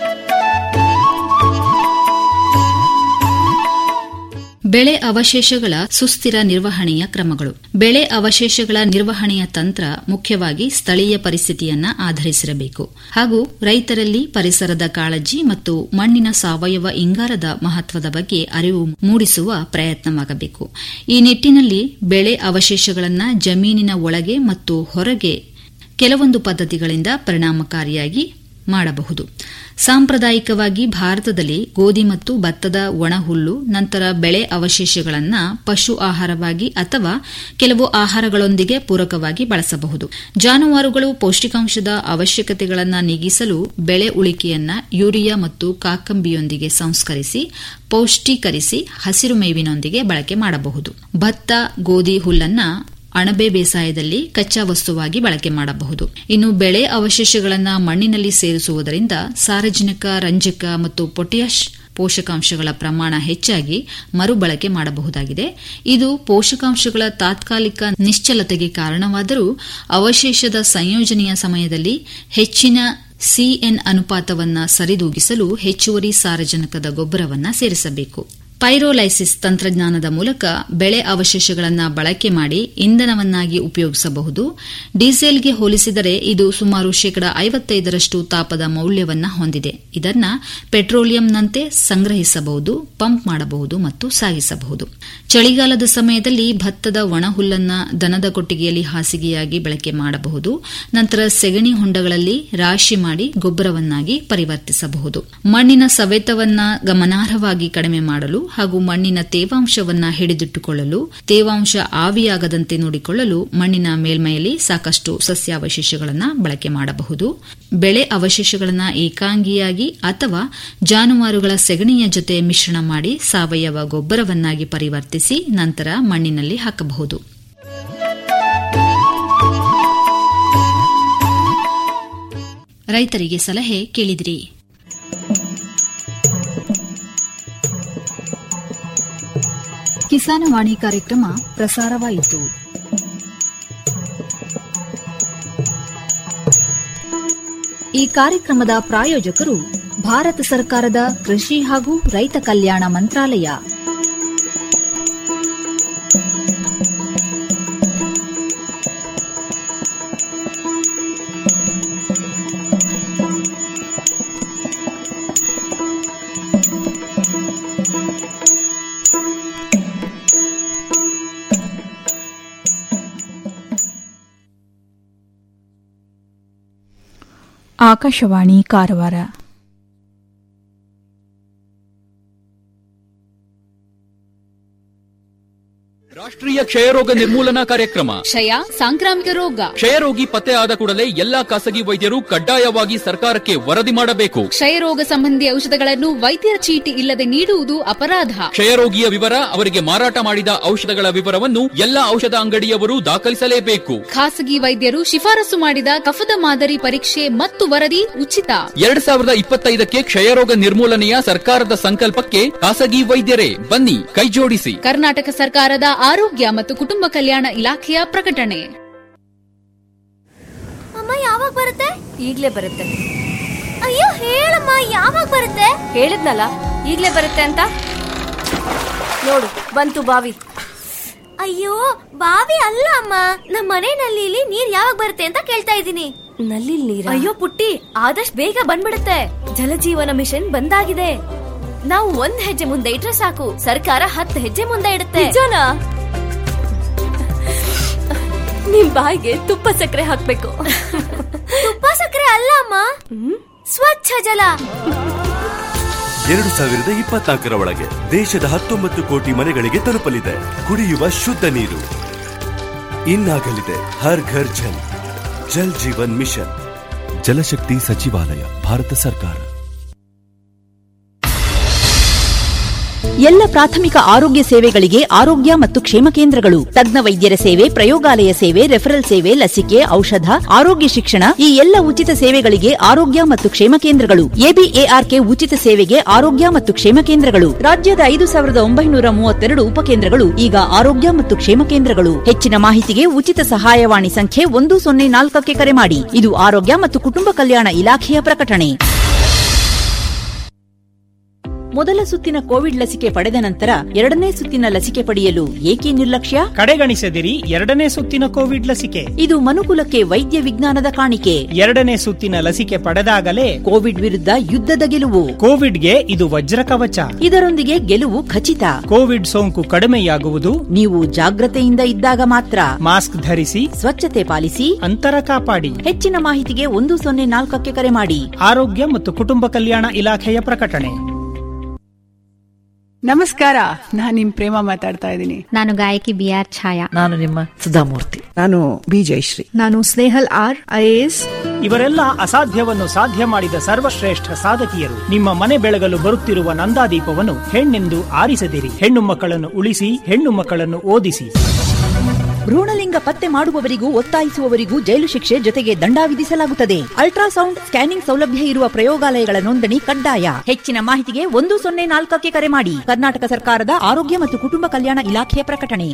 ಬೆಳೆ ಅವಶೇಷಗಳ ಸುಸ್ಥಿರ ನಿರ್ವಹಣೆಯ ಕ್ರಮಗಳು ಬೆಳೆ ಅವಶೇಷಗಳ ನಿರ್ವಹಣೆಯ ತಂತ್ರ ಮುಖ್ಯವಾಗಿ ಸ್ಥಳೀಯ ಪರಿಸ್ಥಿತಿಯನ್ನ ಆಧರಿಸಿರಬೇಕು ಹಾಗೂ ರೈತರಲ್ಲಿ ಪರಿಸರದ ಕಾಳಜಿ ಮತ್ತು ಮಣ್ಣಿನ ಸಾವಯವ ಇಂಗಾಲದ ಮಹತ್ವದ ಬಗ್ಗೆ ಅರಿವು ಮೂಡಿಸುವ ಪ್ರಯತ್ನವಾಗಬೇಕು ಈ ನಿಟ್ಟಿನಲ್ಲಿ ಬೆಳೆ ಅವಶೇಷಗಳನ್ನು ಜಮೀನಿನ ಒಳಗೆ ಮತ್ತು ಹೊರಗೆ ಕೆಲವೊಂದು ಪದ್ಧತಿಗಳಿಂದ ಪರಿಣಾಮಕಾರಿಯಾಗಿ ಮಾಡಬಹುದು ಸಾಂಪ್ರದಾಯಿಕವಾಗಿ ಭಾರತದಲ್ಲಿ ಗೋಧಿ ಮತ್ತು ಭತ್ತದ ಒಣಹುಲ್ಲು ನಂತರ ಬೆಳೆ ಅವಶೇಷಗಳನ್ನು ಪಶು ಆಹಾರವಾಗಿ ಅಥವಾ ಕೆಲವು ಆಹಾರಗಳೊಂದಿಗೆ ಪೂರಕವಾಗಿ ಬಳಸಬಹುದು ಜಾನುವಾರುಗಳು ಪೌಷ್ಟಿಕಾಂಶದ ಅವಶ್ಯಕತೆಗಳನ್ನು ನೀಗಿಸಲು ಬೆಳೆ ಉಳಿಕೆಯನ್ನ ಯೂರಿಯಾ ಮತ್ತು ಕಾಕಂಬಿಯೊಂದಿಗೆ ಸಂಸ್ಕರಿಸಿ ಪೌಷ್ಟೀಕರಿಸಿ ಹಸಿರು ಮೇವಿನೊಂದಿಗೆ ಬಳಕೆ ಮಾಡಬಹುದು ಭತ್ತ ಗೋಧಿ ಹುಲ್ಲನ್ನ ಅಣಬೆ ಬೇಸಾಯದಲ್ಲಿ ಕಚ್ಚಾ ವಸ್ತುವಾಗಿ ಬಳಕೆ ಮಾಡಬಹುದು ಇನ್ನು ಬೆಳೆ ಅವಶೇಷಗಳನ್ನು ಮಣ್ಣಿನಲ್ಲಿ ಸೇರಿಸುವುದರಿಂದ ಸಾರಜನಕ ರಂಜಕ ಮತ್ತು ಪೊಟ್ಯಾಷ್ ಪೋಷಕಾಂಶಗಳ ಪ್ರಮಾಣ ಹೆಚ್ಚಾಗಿ ಮರುಬಳಕೆ ಮಾಡಬಹುದಾಗಿದೆ ಇದು ಪೋಷಕಾಂಶಗಳ ತಾತ್ಕಾಲಿಕ ನಿಶ್ಚಲತೆಗೆ ಕಾರಣವಾದರೂ ಅವಶೇಷದ ಸಂಯೋಜನೆಯ ಸಮಯದಲ್ಲಿ ಹೆಚ್ಚಿನ ಸಿಎನ್ ಅನುಪಾತವನ್ನು ಸರಿದೂಗಿಸಲು ಹೆಚ್ಚುವರಿ ಸಾರಜನಕದ ಗೊಬ್ಬರವನ್ನು ಸೇರಿಸಬೇಕು ಪೈರೋಲೈಸಿಸ್ ತಂತ್ರಜ್ಞಾನದ ಮೂಲಕ ಬೆಳೆ ಅವಶೇಷಗಳನ್ನು ಬಳಕೆ ಮಾಡಿ ಇಂಧನವನ್ನಾಗಿ ಉಪಯೋಗಿಸಬಹುದು ಡೀಸೆಲ್ಗೆ ಹೋಲಿಸಿದರೆ ಇದು ಸುಮಾರು ಶೇಕಡ ಐವತ್ತೈದರಷ್ಟು ತಾಪದ ಮೌಲ್ಯವನ್ನು ಹೊಂದಿದೆ ಇದನ್ನ ಪೆಟ್ರೋಲಿಯಂನಂತೆ ಸಂಗ್ರಹಿಸಬಹುದು ಪಂಪ್ ಮಾಡಬಹುದು ಮತ್ತು ಸಾಗಿಸಬಹುದು ಚಳಿಗಾಲದ ಸಮಯದಲ್ಲಿ ಭತ್ತದ ಒಣಹುಲ್ಲನ್ನ ದನದ ಕೊಟ್ಟಿಗೆಯಲ್ಲಿ ಹಾಸಿಗೆಯಾಗಿ ಬಳಕೆ ಮಾಡಬಹುದು ನಂತರ ಸೆಗಣಿ ಹೊಂಡಗಳಲ್ಲಿ ರಾಶಿ ಮಾಡಿ ಗೊಬ್ಬರವನ್ನಾಗಿ ಪರಿವರ್ತಿಸಬಹುದು ಮಣ್ಣಿನ ಸವೆತವನ್ನ ಗಮನಾರ್ಹವಾಗಿ ಕಡಿಮೆ ಮಾಡಲು ಹಾಗೂ ಮಣ್ಣಿನ ತೇವಾಂಶವನ್ನ ಹಿಡಿದಿಟ್ಟುಕೊಳ್ಳಲು ತೇವಾಂಶ ಆವಿಯಾಗದಂತೆ ನೋಡಿಕೊಳ್ಳಲು ಮಣ್ಣಿನ ಮೇಲ್ಮೈಯಲ್ಲಿ ಸಾಕಷ್ಟು ಸಸ್ಯಾವಶೇಷಗಳನ್ನು ಬಳಕೆ ಮಾಡಬಹುದು ಬೆಳೆ ಅವಶೇಷಗಳನ್ನು ಏಕಾಂಗಿಯಾಗಿ ಅಥವಾ ಜಾನುವಾರುಗಳ ಸೆಗಣಿಯ ಜೊತೆ ಮಿಶ್ರಣ ಮಾಡಿ ಸಾವಯವ ಗೊಬ್ಬರವನ್ನಾಗಿ ಪರಿವರ್ತಿಸಿ ನಂತರ ಮಣ್ಣಿನಲ್ಲಿ ಹಾಕಬಹುದು ರೈತರಿಗೆ ಸಲಹೆ ಕೇಳಿದಿರಿ ಕಿಸಾನವಾಣಿ ಕಾರ್ಯಕ್ರಮ ಪ್ರಸಾರವಾಯಿತು ಈ ಕಾರ್ಯಕ್ರಮದ ಪ್ರಾಯೋಜಕರು ಭಾರತ ಸರ್ಕಾರದ ಕೃಷಿ ಹಾಗೂ ರೈತ ಕಲ್ಯಾಣ ಮಂತ್ರಾಲಯ ಆಕಾಶವಾಣಿ ಕಾರವಾರ ರಾಷ್ಟ್ರೀಯ ರಾಷ್ಟ್ರೀಯ ಕ್ಷಯರೋಗ ನಿರ್ಮೂಲನಾ ಕಾರ್ಯಕ್ರಮ ಕ್ಷಯ ಸಾಂಕ್ರಾಮಿಕ ರೋಗ ಕ್ಷಯರೋಗಿ ಪತ್ತೆ ಆದ ಕೂಡಲೇ ಎಲ್ಲಾ ಖಾಸಗಿ ವೈದ್ಯರು ಕಡ್ಡಾಯವಾಗಿ ಸರ್ಕಾರಕ್ಕೆ ವರದಿ ಮಾಡಬೇಕು ಕ್ಷಯರೋಗ ಸಂಬಂಧಿ ಔಷಧಗಳನ್ನು ವೈದ್ಯರ ಚೀಟಿ ಇಲ್ಲದೆ ನೀಡುವುದು ಅಪರಾಧ ಕ್ಷಯರೋಗಿಯ ವಿವರ ಅವರಿಗೆ ಮಾರಾಟ ಮಾಡಿದ ಔಷಧಗಳ ವಿವರವನ್ನು ಎಲ್ಲಾ ಔಷಧ ಅಂಗಡಿಯವರು ದಾಖಲಿಸಲೇಬೇಕು ಖಾಸಗಿ ವೈದ್ಯರು ಶಿಫಾರಸು ಮಾಡಿದ ಕಫದ ಮಾದರಿ ಪರೀಕ್ಷೆ ಮತ್ತು ವರದಿ ಉಚಿತ ಎರಡ್ ಸಾವಿರದ ಇಪ್ಪತ್ತೈದಕ್ಕೆ ಕ್ಷಯರೋಗ ನಿರ್ಮೂಲನೆಯ ಸರ್ಕಾರದ ಸಂಕಲ್ಪಕ್ಕೆ ಖಾಸಗಿ ವೈದ್ಯರೇ ಬನ್ನಿ ಕೈಜೋಡಿಸಿ ಕರ್ನಾಟಕ ಸರ್ಕಾರದ ಆರೋಗ್ಯ ಮತ್ತು ಕುಟುಂಬ ಕಲ್ಯಾಣ ಇಲಾಖೆಯ ಪ್ರಕಟಣೆ ಅಮ್ಮ ಯಾವಾಗ ಬರುತ್ತೆ ಈಗ್ಲೇ ಬರುತ್ತೆ ಅಯ್ಯೋ ಹೇಳಮ್ಮ ಯಾವಾಗ ಬರುತ್ತೆ ಹೇಳಿದ್ನಲ್ಲ ಈಗ್ಲೇ ಬರುತ್ತೆ ಅಂತ ನೋಡು ಬಂತು ಬಾವಿ ಅಯ್ಯೋ ಬಾವಿ ಅಲ್ಲ ಅಮ್ಮ ನಮ್ಮ ಮನೆ ನಲ್ಲಿಲಿ ನೀರ್ ಯಾವಾಗ ಬರುತ್ತೆ ಅಂತ ಕೇಳ್ತಾ ಇದ್ದೀನಿ ನಲ್ಲಿ ನೀರ ಅಯ್ಯೋ ಪುಟ್ಟಿ ಆದಷ್ಟು ಬೇಗ ಬಂದ್ಬಿಡುತ್ತೆ ಜಲಜೀವನ ಮಿಷನ್ ಬಂದಾಗಿದೆ ನಾವು ಒಂದ್ ಹೆಜ್ಜೆ ಮುಂದೆ ಇಟ್ರೆ ಸಾಕು ಸರ್ಕಾರ ಹತ್ತು ಹೆಜ್ಜೆ ಮುಂದೆ ಇಡುತ್ತೆ ನಿಜನಾ ನಿಮ್ ಬಾಯಿಗೆ ತುಪ್ಪ ಸಕ್ಕರೆ ಹಾಕ್ಬೇಕು ತುಪ್ಪ ಸಕ್ಕರೆ ಅಲ್ಲ ಅಮ್ಮ ಸ್ವಚ್ಛ ಜಲ ಎರಡು ಸಾವಿರದ ಇಪ್ಪತ್ನಾಲ್ಕರ ಒಳಗೆ ದೇಶದ ಹತ್ತೊಂಬತ್ತು ಕೋಟಿ ಮನೆಗಳಿಗೆ ತಲುಪಲಿದೆ ಕುಡಿಯುವ ಶುದ್ಧ ನೀರು ಇನ್ನಾಗಲಿದೆ ಹರ್ ಘರ್ ಜಲ್ ಜಲ್ ಜೀವನ್ ಮಿಷನ್ ಜಲಶಕ್ತಿ ಸಚಿವಾಲಯ ಭಾರತ ಸರ್ಕಾರ ಎಲ್ಲ ಪ್ರಾಥಮಿಕ ಆರೋಗ್ಯ ಸೇವೆಗಳಿಗೆ ಆರೋಗ್ಯ ಮತ್ತು ಕ್ಷೇಮ ಕೇಂದ್ರಗಳು ತಜ್ಞ ವೈದ್ಯರ ಸೇವೆ ಪ್ರಯೋಗಾಲಯ ಸೇವೆ ರೆಫರಲ್ ಸೇವೆ ಲಸಿಕೆ ಔಷಧ ಆರೋಗ್ಯ ಶಿಕ್ಷಣ ಈ ಎಲ್ಲ ಉಚಿತ ಸೇವೆಗಳಿಗೆ ಆರೋಗ್ಯ ಮತ್ತು ಕ್ಷೇಮ ಕೇಂದ್ರಗಳು ಎಬಿಎಆರ್ಕೆ ಉಚಿತ ಸೇವೆಗೆ ಆರೋಗ್ಯ ಮತ್ತು ಕ್ಷೇಮ ಕೇಂದ್ರಗಳು ರಾಜ್ಯದ ಐದು ಸಾವಿರದ ಒಂಬೈನೂರ ಮೂವತ್ತೆರಡು ಉಪಕೇಂದ್ರಗಳು ಈಗ ಆರೋಗ್ಯ ಮತ್ತು ಕ್ಷೇಮ ಕೇಂದ್ರಗಳು ಹೆಚ್ಚಿನ ಮಾಹಿತಿಗೆ ಉಚಿತ ಸಹಾಯವಾಣಿ ಸಂಖ್ಯೆ ಒಂದು ಸೊನ್ನೆ ನಾಲ್ಕಕ್ಕೆ ಕರೆ ಮಾಡಿ ಇದು ಆರೋಗ್ಯ ಮತ್ತು ಕುಟುಂಬ ಕಲ್ಯಾಣ ಇಲಾಖೆಯ ಪ್ರಕಟಣೆ ಮೊದಲ ಸುತ್ತಿನ ಕೋವಿಡ್ ಲಸಿಕೆ ಪಡೆದ ನಂತರ ಎರಡನೇ ಸುತ್ತಿನ ಲಸಿಕೆ ಪಡೆಯಲು ಏಕೆ ನಿರ್ಲಕ್ಷ್ಯ ಕಡೆಗಣಿಸದಿರಿ ಎರಡನೇ ಸುತ್ತಿನ ಕೋವಿಡ್ ಲಸಿಕೆ ಇದು ಮನುಕುಲಕ್ಕೆ ವೈದ್ಯ ವಿಜ್ಞಾನದ ಕಾಣಿಕೆ ಎರಡನೇ ಸುತ್ತಿನ ಲಸಿಕೆ ಪಡೆದಾಗಲೇ ಕೋವಿಡ್ ವಿರುದ್ಧ ಯುದ್ಧದ ಗೆಲುವು ಕೋವಿಡ್ಗೆ ಇದು ವಜ್ರ ಕವಚ ಇದರೊಂದಿಗೆ ಗೆಲುವು ಖಚಿತ ಕೋವಿಡ್ ಸೋಂಕು ಕಡಿಮೆಯಾಗುವುದು ನೀವು ಜಾಗ್ರತೆಯಿಂದ ಇದ್ದಾಗ ಮಾತ್ರ ಮಾಸ್ಕ್ ಧರಿಸಿ ಸ್ವಚ್ಛತೆ ಪಾಲಿಸಿ ಅಂತರ ಕಾಪಾಡಿ ಹೆಚ್ಚಿನ ಮಾಹಿತಿಗೆ ಒಂದು ಸೊನ್ನೆ ನಾಲ್ಕಕ್ಕೆ ಕರೆ ಮಾಡಿ ಆರೋಗ್ಯ ಮತ್ತು ಕುಟುಂಬ ಕಲ್ಯಾಣ ಇಲಾಖೆಯ ಪ್ರಕಟಣೆ ನಮಸ್ಕಾರ ನಾನು ನಿಮ್ ಪ್ರೇಮ ಮಾತಾಡ್ತಾ ಇದ್ದೀನಿ ನಾನು ಗಾಯಕಿ ಬಿ ಆರ್ ಛಾಯಾ ನಾನು ನಿಮ್ಮ ಸುಧಾಮೂರ್ತಿ ನಾನು ಬಿ ಜಯಶ್ರೀ ನಾನು ಸ್ನೇಹಲ್ ಆರ್ ಐಎಎಸ್ ಇವರೆಲ್ಲ ಅಸಾಧ್ಯವನ್ನು ಸಾಧ್ಯ ಮಾಡಿದ ಸರ್ವಶ್ರೇಷ್ಠ ಸಾಧಕಿಯರು ನಿಮ್ಮ ಮನೆ ಬೆಳಗಲು ಬರುತ್ತಿರುವ ನಂದಾದೀಪವನ್ನು ಹೆಣ್ಣೆಂದು ಆರಿಸದಿರಿ ಹೆಣ್ಣು ಮಕ್ಕಳನ್ನು ಉಳಿಸಿ ಹೆಣ್ಣು ಮಕ್ಕಳನ್ನು ಓದಿಸಿ ಭ್ರೂಣಲಿಂಗ ಪತ್ತೆ ಮಾಡುವವರಿಗೂ ಒತ್ತಾಯಿಸುವವರಿಗೂ ಜೈಲು ಶಿಕ್ಷೆ ಜೊತೆಗೆ ದಂಡ ವಿಧಿಸಲಾಗುತ್ತದೆ ಅಲ್ಟ್ರಾಸೌಂಡ್ ಸ್ಕ್ಯಾನಿಂಗ್ ಸೌಲಭ್ಯ ಇರುವ ಪ್ರಯೋಗಾಲಯಗಳ ನೋಂದಣಿ ಕಡ್ಡಾಯ ಹೆಚ್ಚಿನ ಮಾಹಿತಿಗೆ ಒಂದು ಸೊನ್ನೆ ನಾಲ್ಕಕ್ಕೆ ಕರೆ ಮಾಡಿ ಕರ್ನಾಟಕ ಸರ್ಕಾರದ ಆರೋಗ್ಯ ಮತ್ತು ಕುಟುಂಬ ಕಲ್ಯಾಣ ಇಲಾಖೆಯ ಪ್ರಕಟಣೆ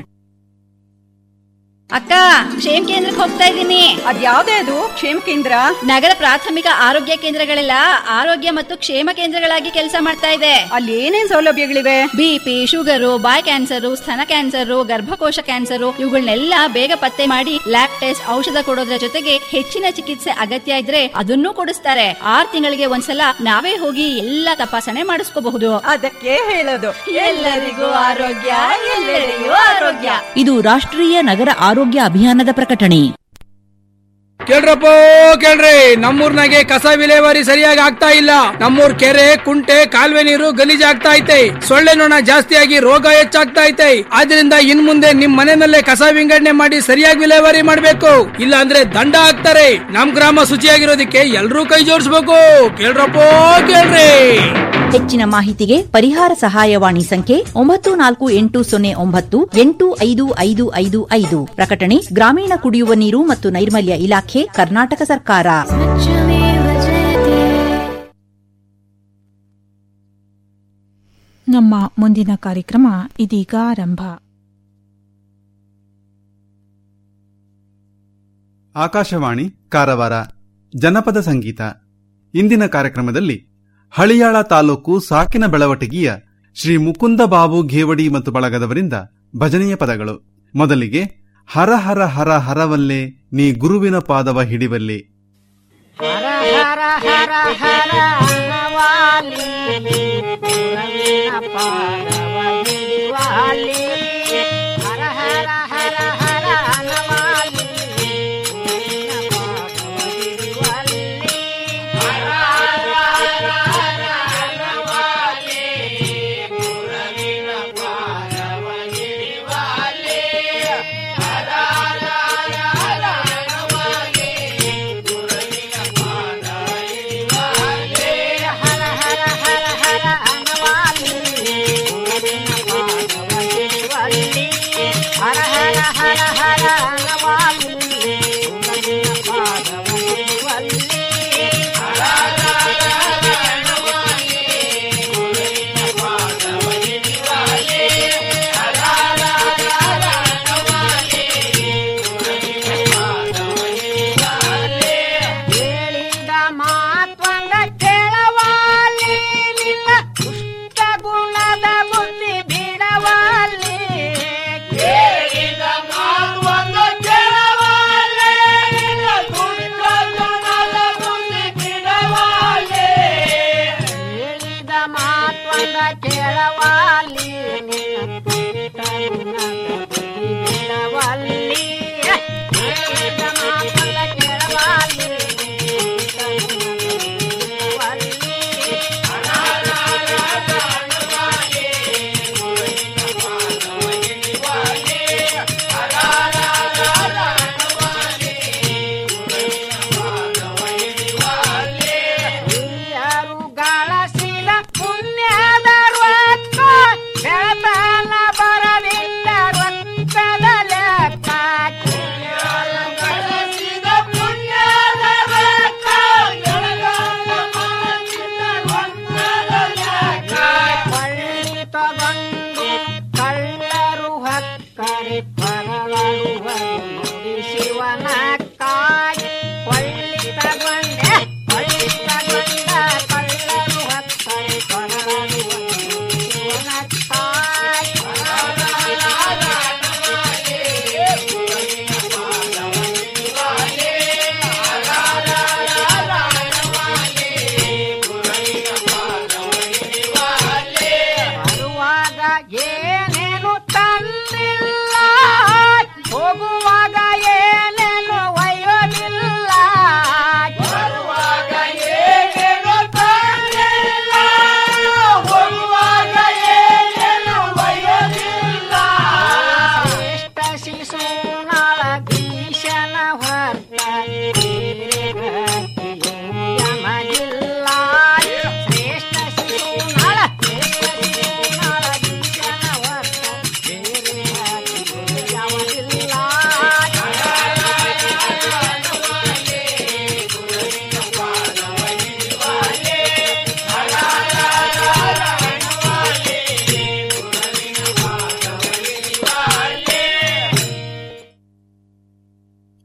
ಅಕ್ಕ ಕ್ಷೇಮ ಕೇಂದ್ರಕ್ಕೆ ಹೋಗ್ತಾ ಇದ್ದೀನಿ ಅದ್ಯಾವ್ದೇ ಅದು ಕ್ಷೇಮ ಕೇಂದ್ರ ನಗರ ಪ್ರಾಥಮಿಕ ಆರೋಗ್ಯ ಕೇಂದ್ರಗಳೆಲ್ಲ ಆರೋಗ್ಯ ಮತ್ತು ಕ್ಷೇಮ ಕೇಂದ್ರಗಳಾಗಿ ಕೆಲಸ ಮಾಡ್ತಾ ಇದೆ ಅಲ್ಲಿ ಏನೇನ್ ಸೌಲಭ್ಯಗಳಿವೆ ಬಿಪಿ ಶುಗರು ಬಾಯ್ ಕ್ಯಾನ್ಸರ್ ಸ್ತನ ಕ್ಯಾನ್ಸರ್ ಗರ್ಭಕೋಶ ಕ್ಯಾನ್ಸರ್ ಇವುಗಳನ್ನೆಲ್ಲ ಬೇಗ ಪತ್ತೆ ಮಾಡಿ ಲ್ಯಾಬ್ ಟೆಸ್ಟ್ ಔಷಧ ಕೊಡೋದ್ರ ಜೊತೆಗೆ ಹೆಚ್ಚಿನ ಚಿಕಿತ್ಸೆ ಅಗತ್ಯ ಇದ್ರೆ ಅದನ್ನೂ ಕೊಡಿಸ್ತಾರೆ ಆರ್ ತಿಂಗಳಿಗೆ ಒಂದ್ಸಲ ನಾವೇ ಹೋಗಿ ಎಲ್ಲ ತಪಾಸಣೆ ಮಾಡಿಸ್ಕೋಬಹುದು ಅದಕ್ಕೆ ಹೇಳೋದು ಎಲ್ಲರಿಗೂ ಆರೋಗ್ಯ ಎಲ್ಲರಿಗೂ ಆರೋಗ್ಯ ಇದು ರಾಷ್ಟ್ರೀಯ ನಗರ ಆರೋಗ್ಯ ಅಭಿಯಾನದ ಪ್ರಕಟಣೆ ಕೇಳ್ರಪ್ಪ ಕೇಳ್ರಿ ನಮ್ಮೂರ್ನಾಗೆ ಕಸ ವಿಲೇವಾರಿ ಸರಿಯಾಗಿ ಆಗ್ತಾ ಇಲ್ಲ ನಮ್ಮೂರ್ ಕೆರೆ ಕುಂಟೆ ಕಾಲುವೆ ನೀರು ಗಲೀಜಾಗ್ತಾ ಐತೆ ಸೊಳ್ಳೆ ನೊಣ ಜಾಸ್ತಿಯಾಗಿ ರೋಗ ಹೆಚ್ಚಾಗ್ತಾ ಐತೆ ಆದ್ರಿಂದ ಇನ್ ಮುಂದೆ ನಿಮ್ ಮನೆಯಲ್ಲೇ ಕಸ ವಿಂಗಡಣೆ ಮಾಡಿ ಸರಿಯಾಗಿ ವಿಲೇವಾರಿ ಮಾಡ್ಬೇಕು ಇಲ್ಲ ಅಂದ್ರೆ ದಂಡ ಹಾಕ್ತಾರೆ ನಮ್ ಗ್ರಾಮ ಶುಚಿಯಾಗಿರೋದಕ್ಕೆ ಎಲ್ರೂ ಕೈ ಜೋಡಿಸ್ಬೇಕು ಕೇಳ್ರಪ್ಪ ಕೇಳ್ರಿ ಹೆಚ್ಚಿನ ಮಾಹಿತಿಗೆ ಪರಿಹಾರ ಸಹಾಯವಾಣಿ ಸಂಖ್ಯೆ ಒಂಬತ್ತು ನಾಲ್ಕು ಎಂಟು ಸೊನ್ನೆ ಒಂಬತ್ತು ಎಂಟು ಐದು ಐದು ಐದು ಐದು ಪ್ರಕಟಣೆ ಗ್ರಾಮೀಣ ಕುಡಿಯುವ ನೀರು ಮತ್ತು ನೈರ್ಮಲ್ಯ ಇಲಾಖೆ ಕರ್ನಾಟಕ ಸರ್ಕಾರ ನಮ್ಮ ಮುಂದಿನ ಕಾರ್ಯಕ್ರಮ ಇದೀಗ ಆರಂಭ ಆಕಾಶವಾಣಿ ಕಾರವಾರ ಜನಪದ ಸಂಗೀತ ಇಂದಿನ ಕಾರ್ಯಕ್ರಮದಲ್ಲಿ ಹಳಿಯಾಳ ತಾಲೂಕು ಸಾಕಿನ ಬೆಳವಟಗಿಯ ಶ್ರೀ ಮುಕುಂದ ಬಾಬು ಘೇವಡಿ ಮತ್ತು ಬಳಗದವರಿಂದ ಭಜನೆಯ ಪದಗಳು ಮೊದಲಿಗೆ ಹರ ಹರ ಹರ ಹರವಲ್ಲೆ ನೀ ಗುರುವಿನ ಪಾದವ ಹಿಡಿವಲ್ಲೆ ಹರ ಹರ ಹರ ಹರ ಹರವಾಲಿ ಗುರುವಿನ ಪಾದವ ಹಿಡಿವಾಲಿ ಹರ ಹರ ಹರ ಹರ ಹರವಾಲಿ ಗುರುವಿನ ಪಾದವ ಹಿಡಿವಾಲಿ ಹರ ಹರ ಹರ ಹರ ಹರವಾಲಿ ಗುರುವಿನ ಪಾದವ ಹಿಡಿವಾಲಿ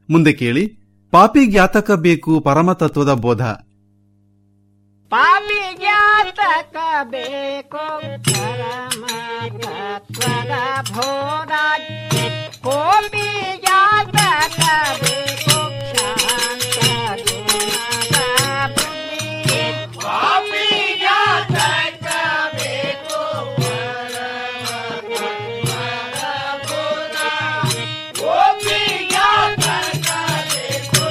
ಮುಂದೆ ಕೇಳಿ ಪಾಪಿಗ್ಯಾತಕ ಬೇಕು ಪರಮತತ್ವದ ಬೋಧ ಪಾಪಿ ಜ್ಞಾತಕ ಬೇಕು ಪರಮ ತತ್ವದ ಬೋಧ ಕೋಪಿ ಜ್ಞಾತಕ ಬೇಕು ಶಾಂತ ಗುಣದ ಬುದ್ಧಿ ಪಾಪಿ ಜ್ಞಾತಕ ಬೇಕು ಕೋಪಿ ಜ್ಞಾತಕ ಬೇಕು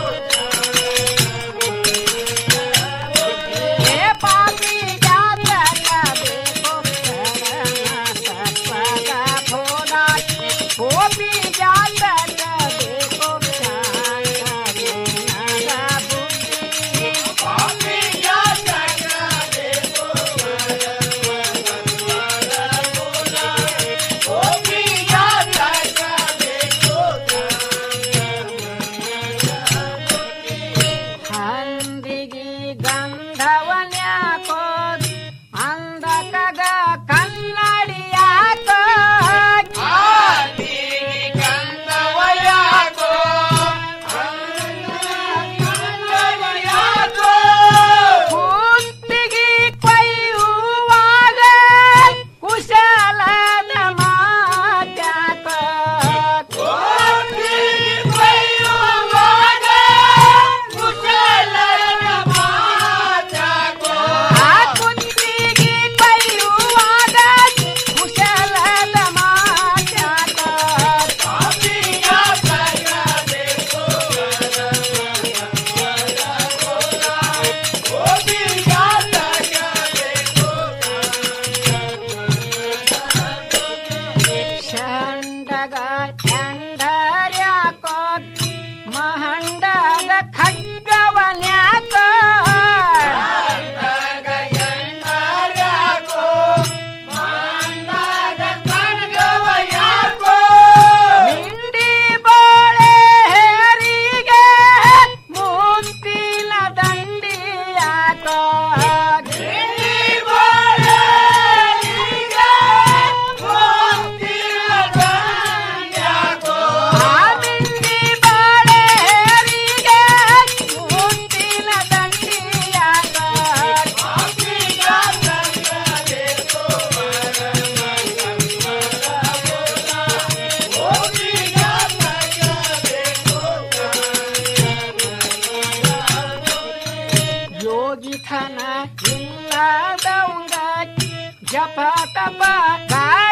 ಹೇ ಪಾಪಿ ಜ್ಞಾತಕ ಬೇಕು ತತ್ವದ ಬೋಧ ಕೋಪಿ ಜ್ಞಾತಕ ಬೇಕು ಶಾಂತ ಗುಣದ ಬುದ್ಧಿ ಪಾಪಿ ಜ್ಞಾತಕ ಬೇಕು ಕೋಪಿ ಜ್ಞಾತಕ ಬೇಕು ಹಂದಿಗಿ ಗಂಧವನ್ಯಾಕೋ ಅಂದಕಗ ಕನ್ನಡಿಯಾಕೋ ಗಂಧವಯಾಕೋ ಕುಂತಿಗಿ ಕೊಯ್ಯುವಾಗ ಕುಶಲದ ಮಾತ್ಯಾಕೋ ಕುಂತಿಗಿ ಕೊಯ್ಯುವಾಗ ಕುಶಲದ ಮಾತ್ಯಾಕೋ ಆ ಕುಂತಿಗಿ ಕೊಯ್ಯುವಾಗ ಕುಶಲದ ಮಾತ್ಯಾಕೋ ಚಂಡಗ ಚಂಡರ್ಯಾಕೋ ಮಹಂಡದ ಖಡ್ಗವನ್ಯಾಕೋ ಮಿಂಡಿ ಬೋಳೆ ಹೇರಿಗೆ ಮುಂತಿನ ದಂಡಿಯಾಕೋ ಮಿಂಡಿ ಬೋಳೆ ಹೇರಿಗೆ ಮುಂತಿನ ದಂಡಿಯಾಕೋ ಆ ಮಿಂಡಿ ಬೋಳೆ ಹೇರಿಗೆ ಮುಂತಿನ ದಂಡಿಯಾಕೋ ಯೋಗಿಥನ ಇಲ್ಲದವಂಗ ಜಪ ತಪ ಗಾಯ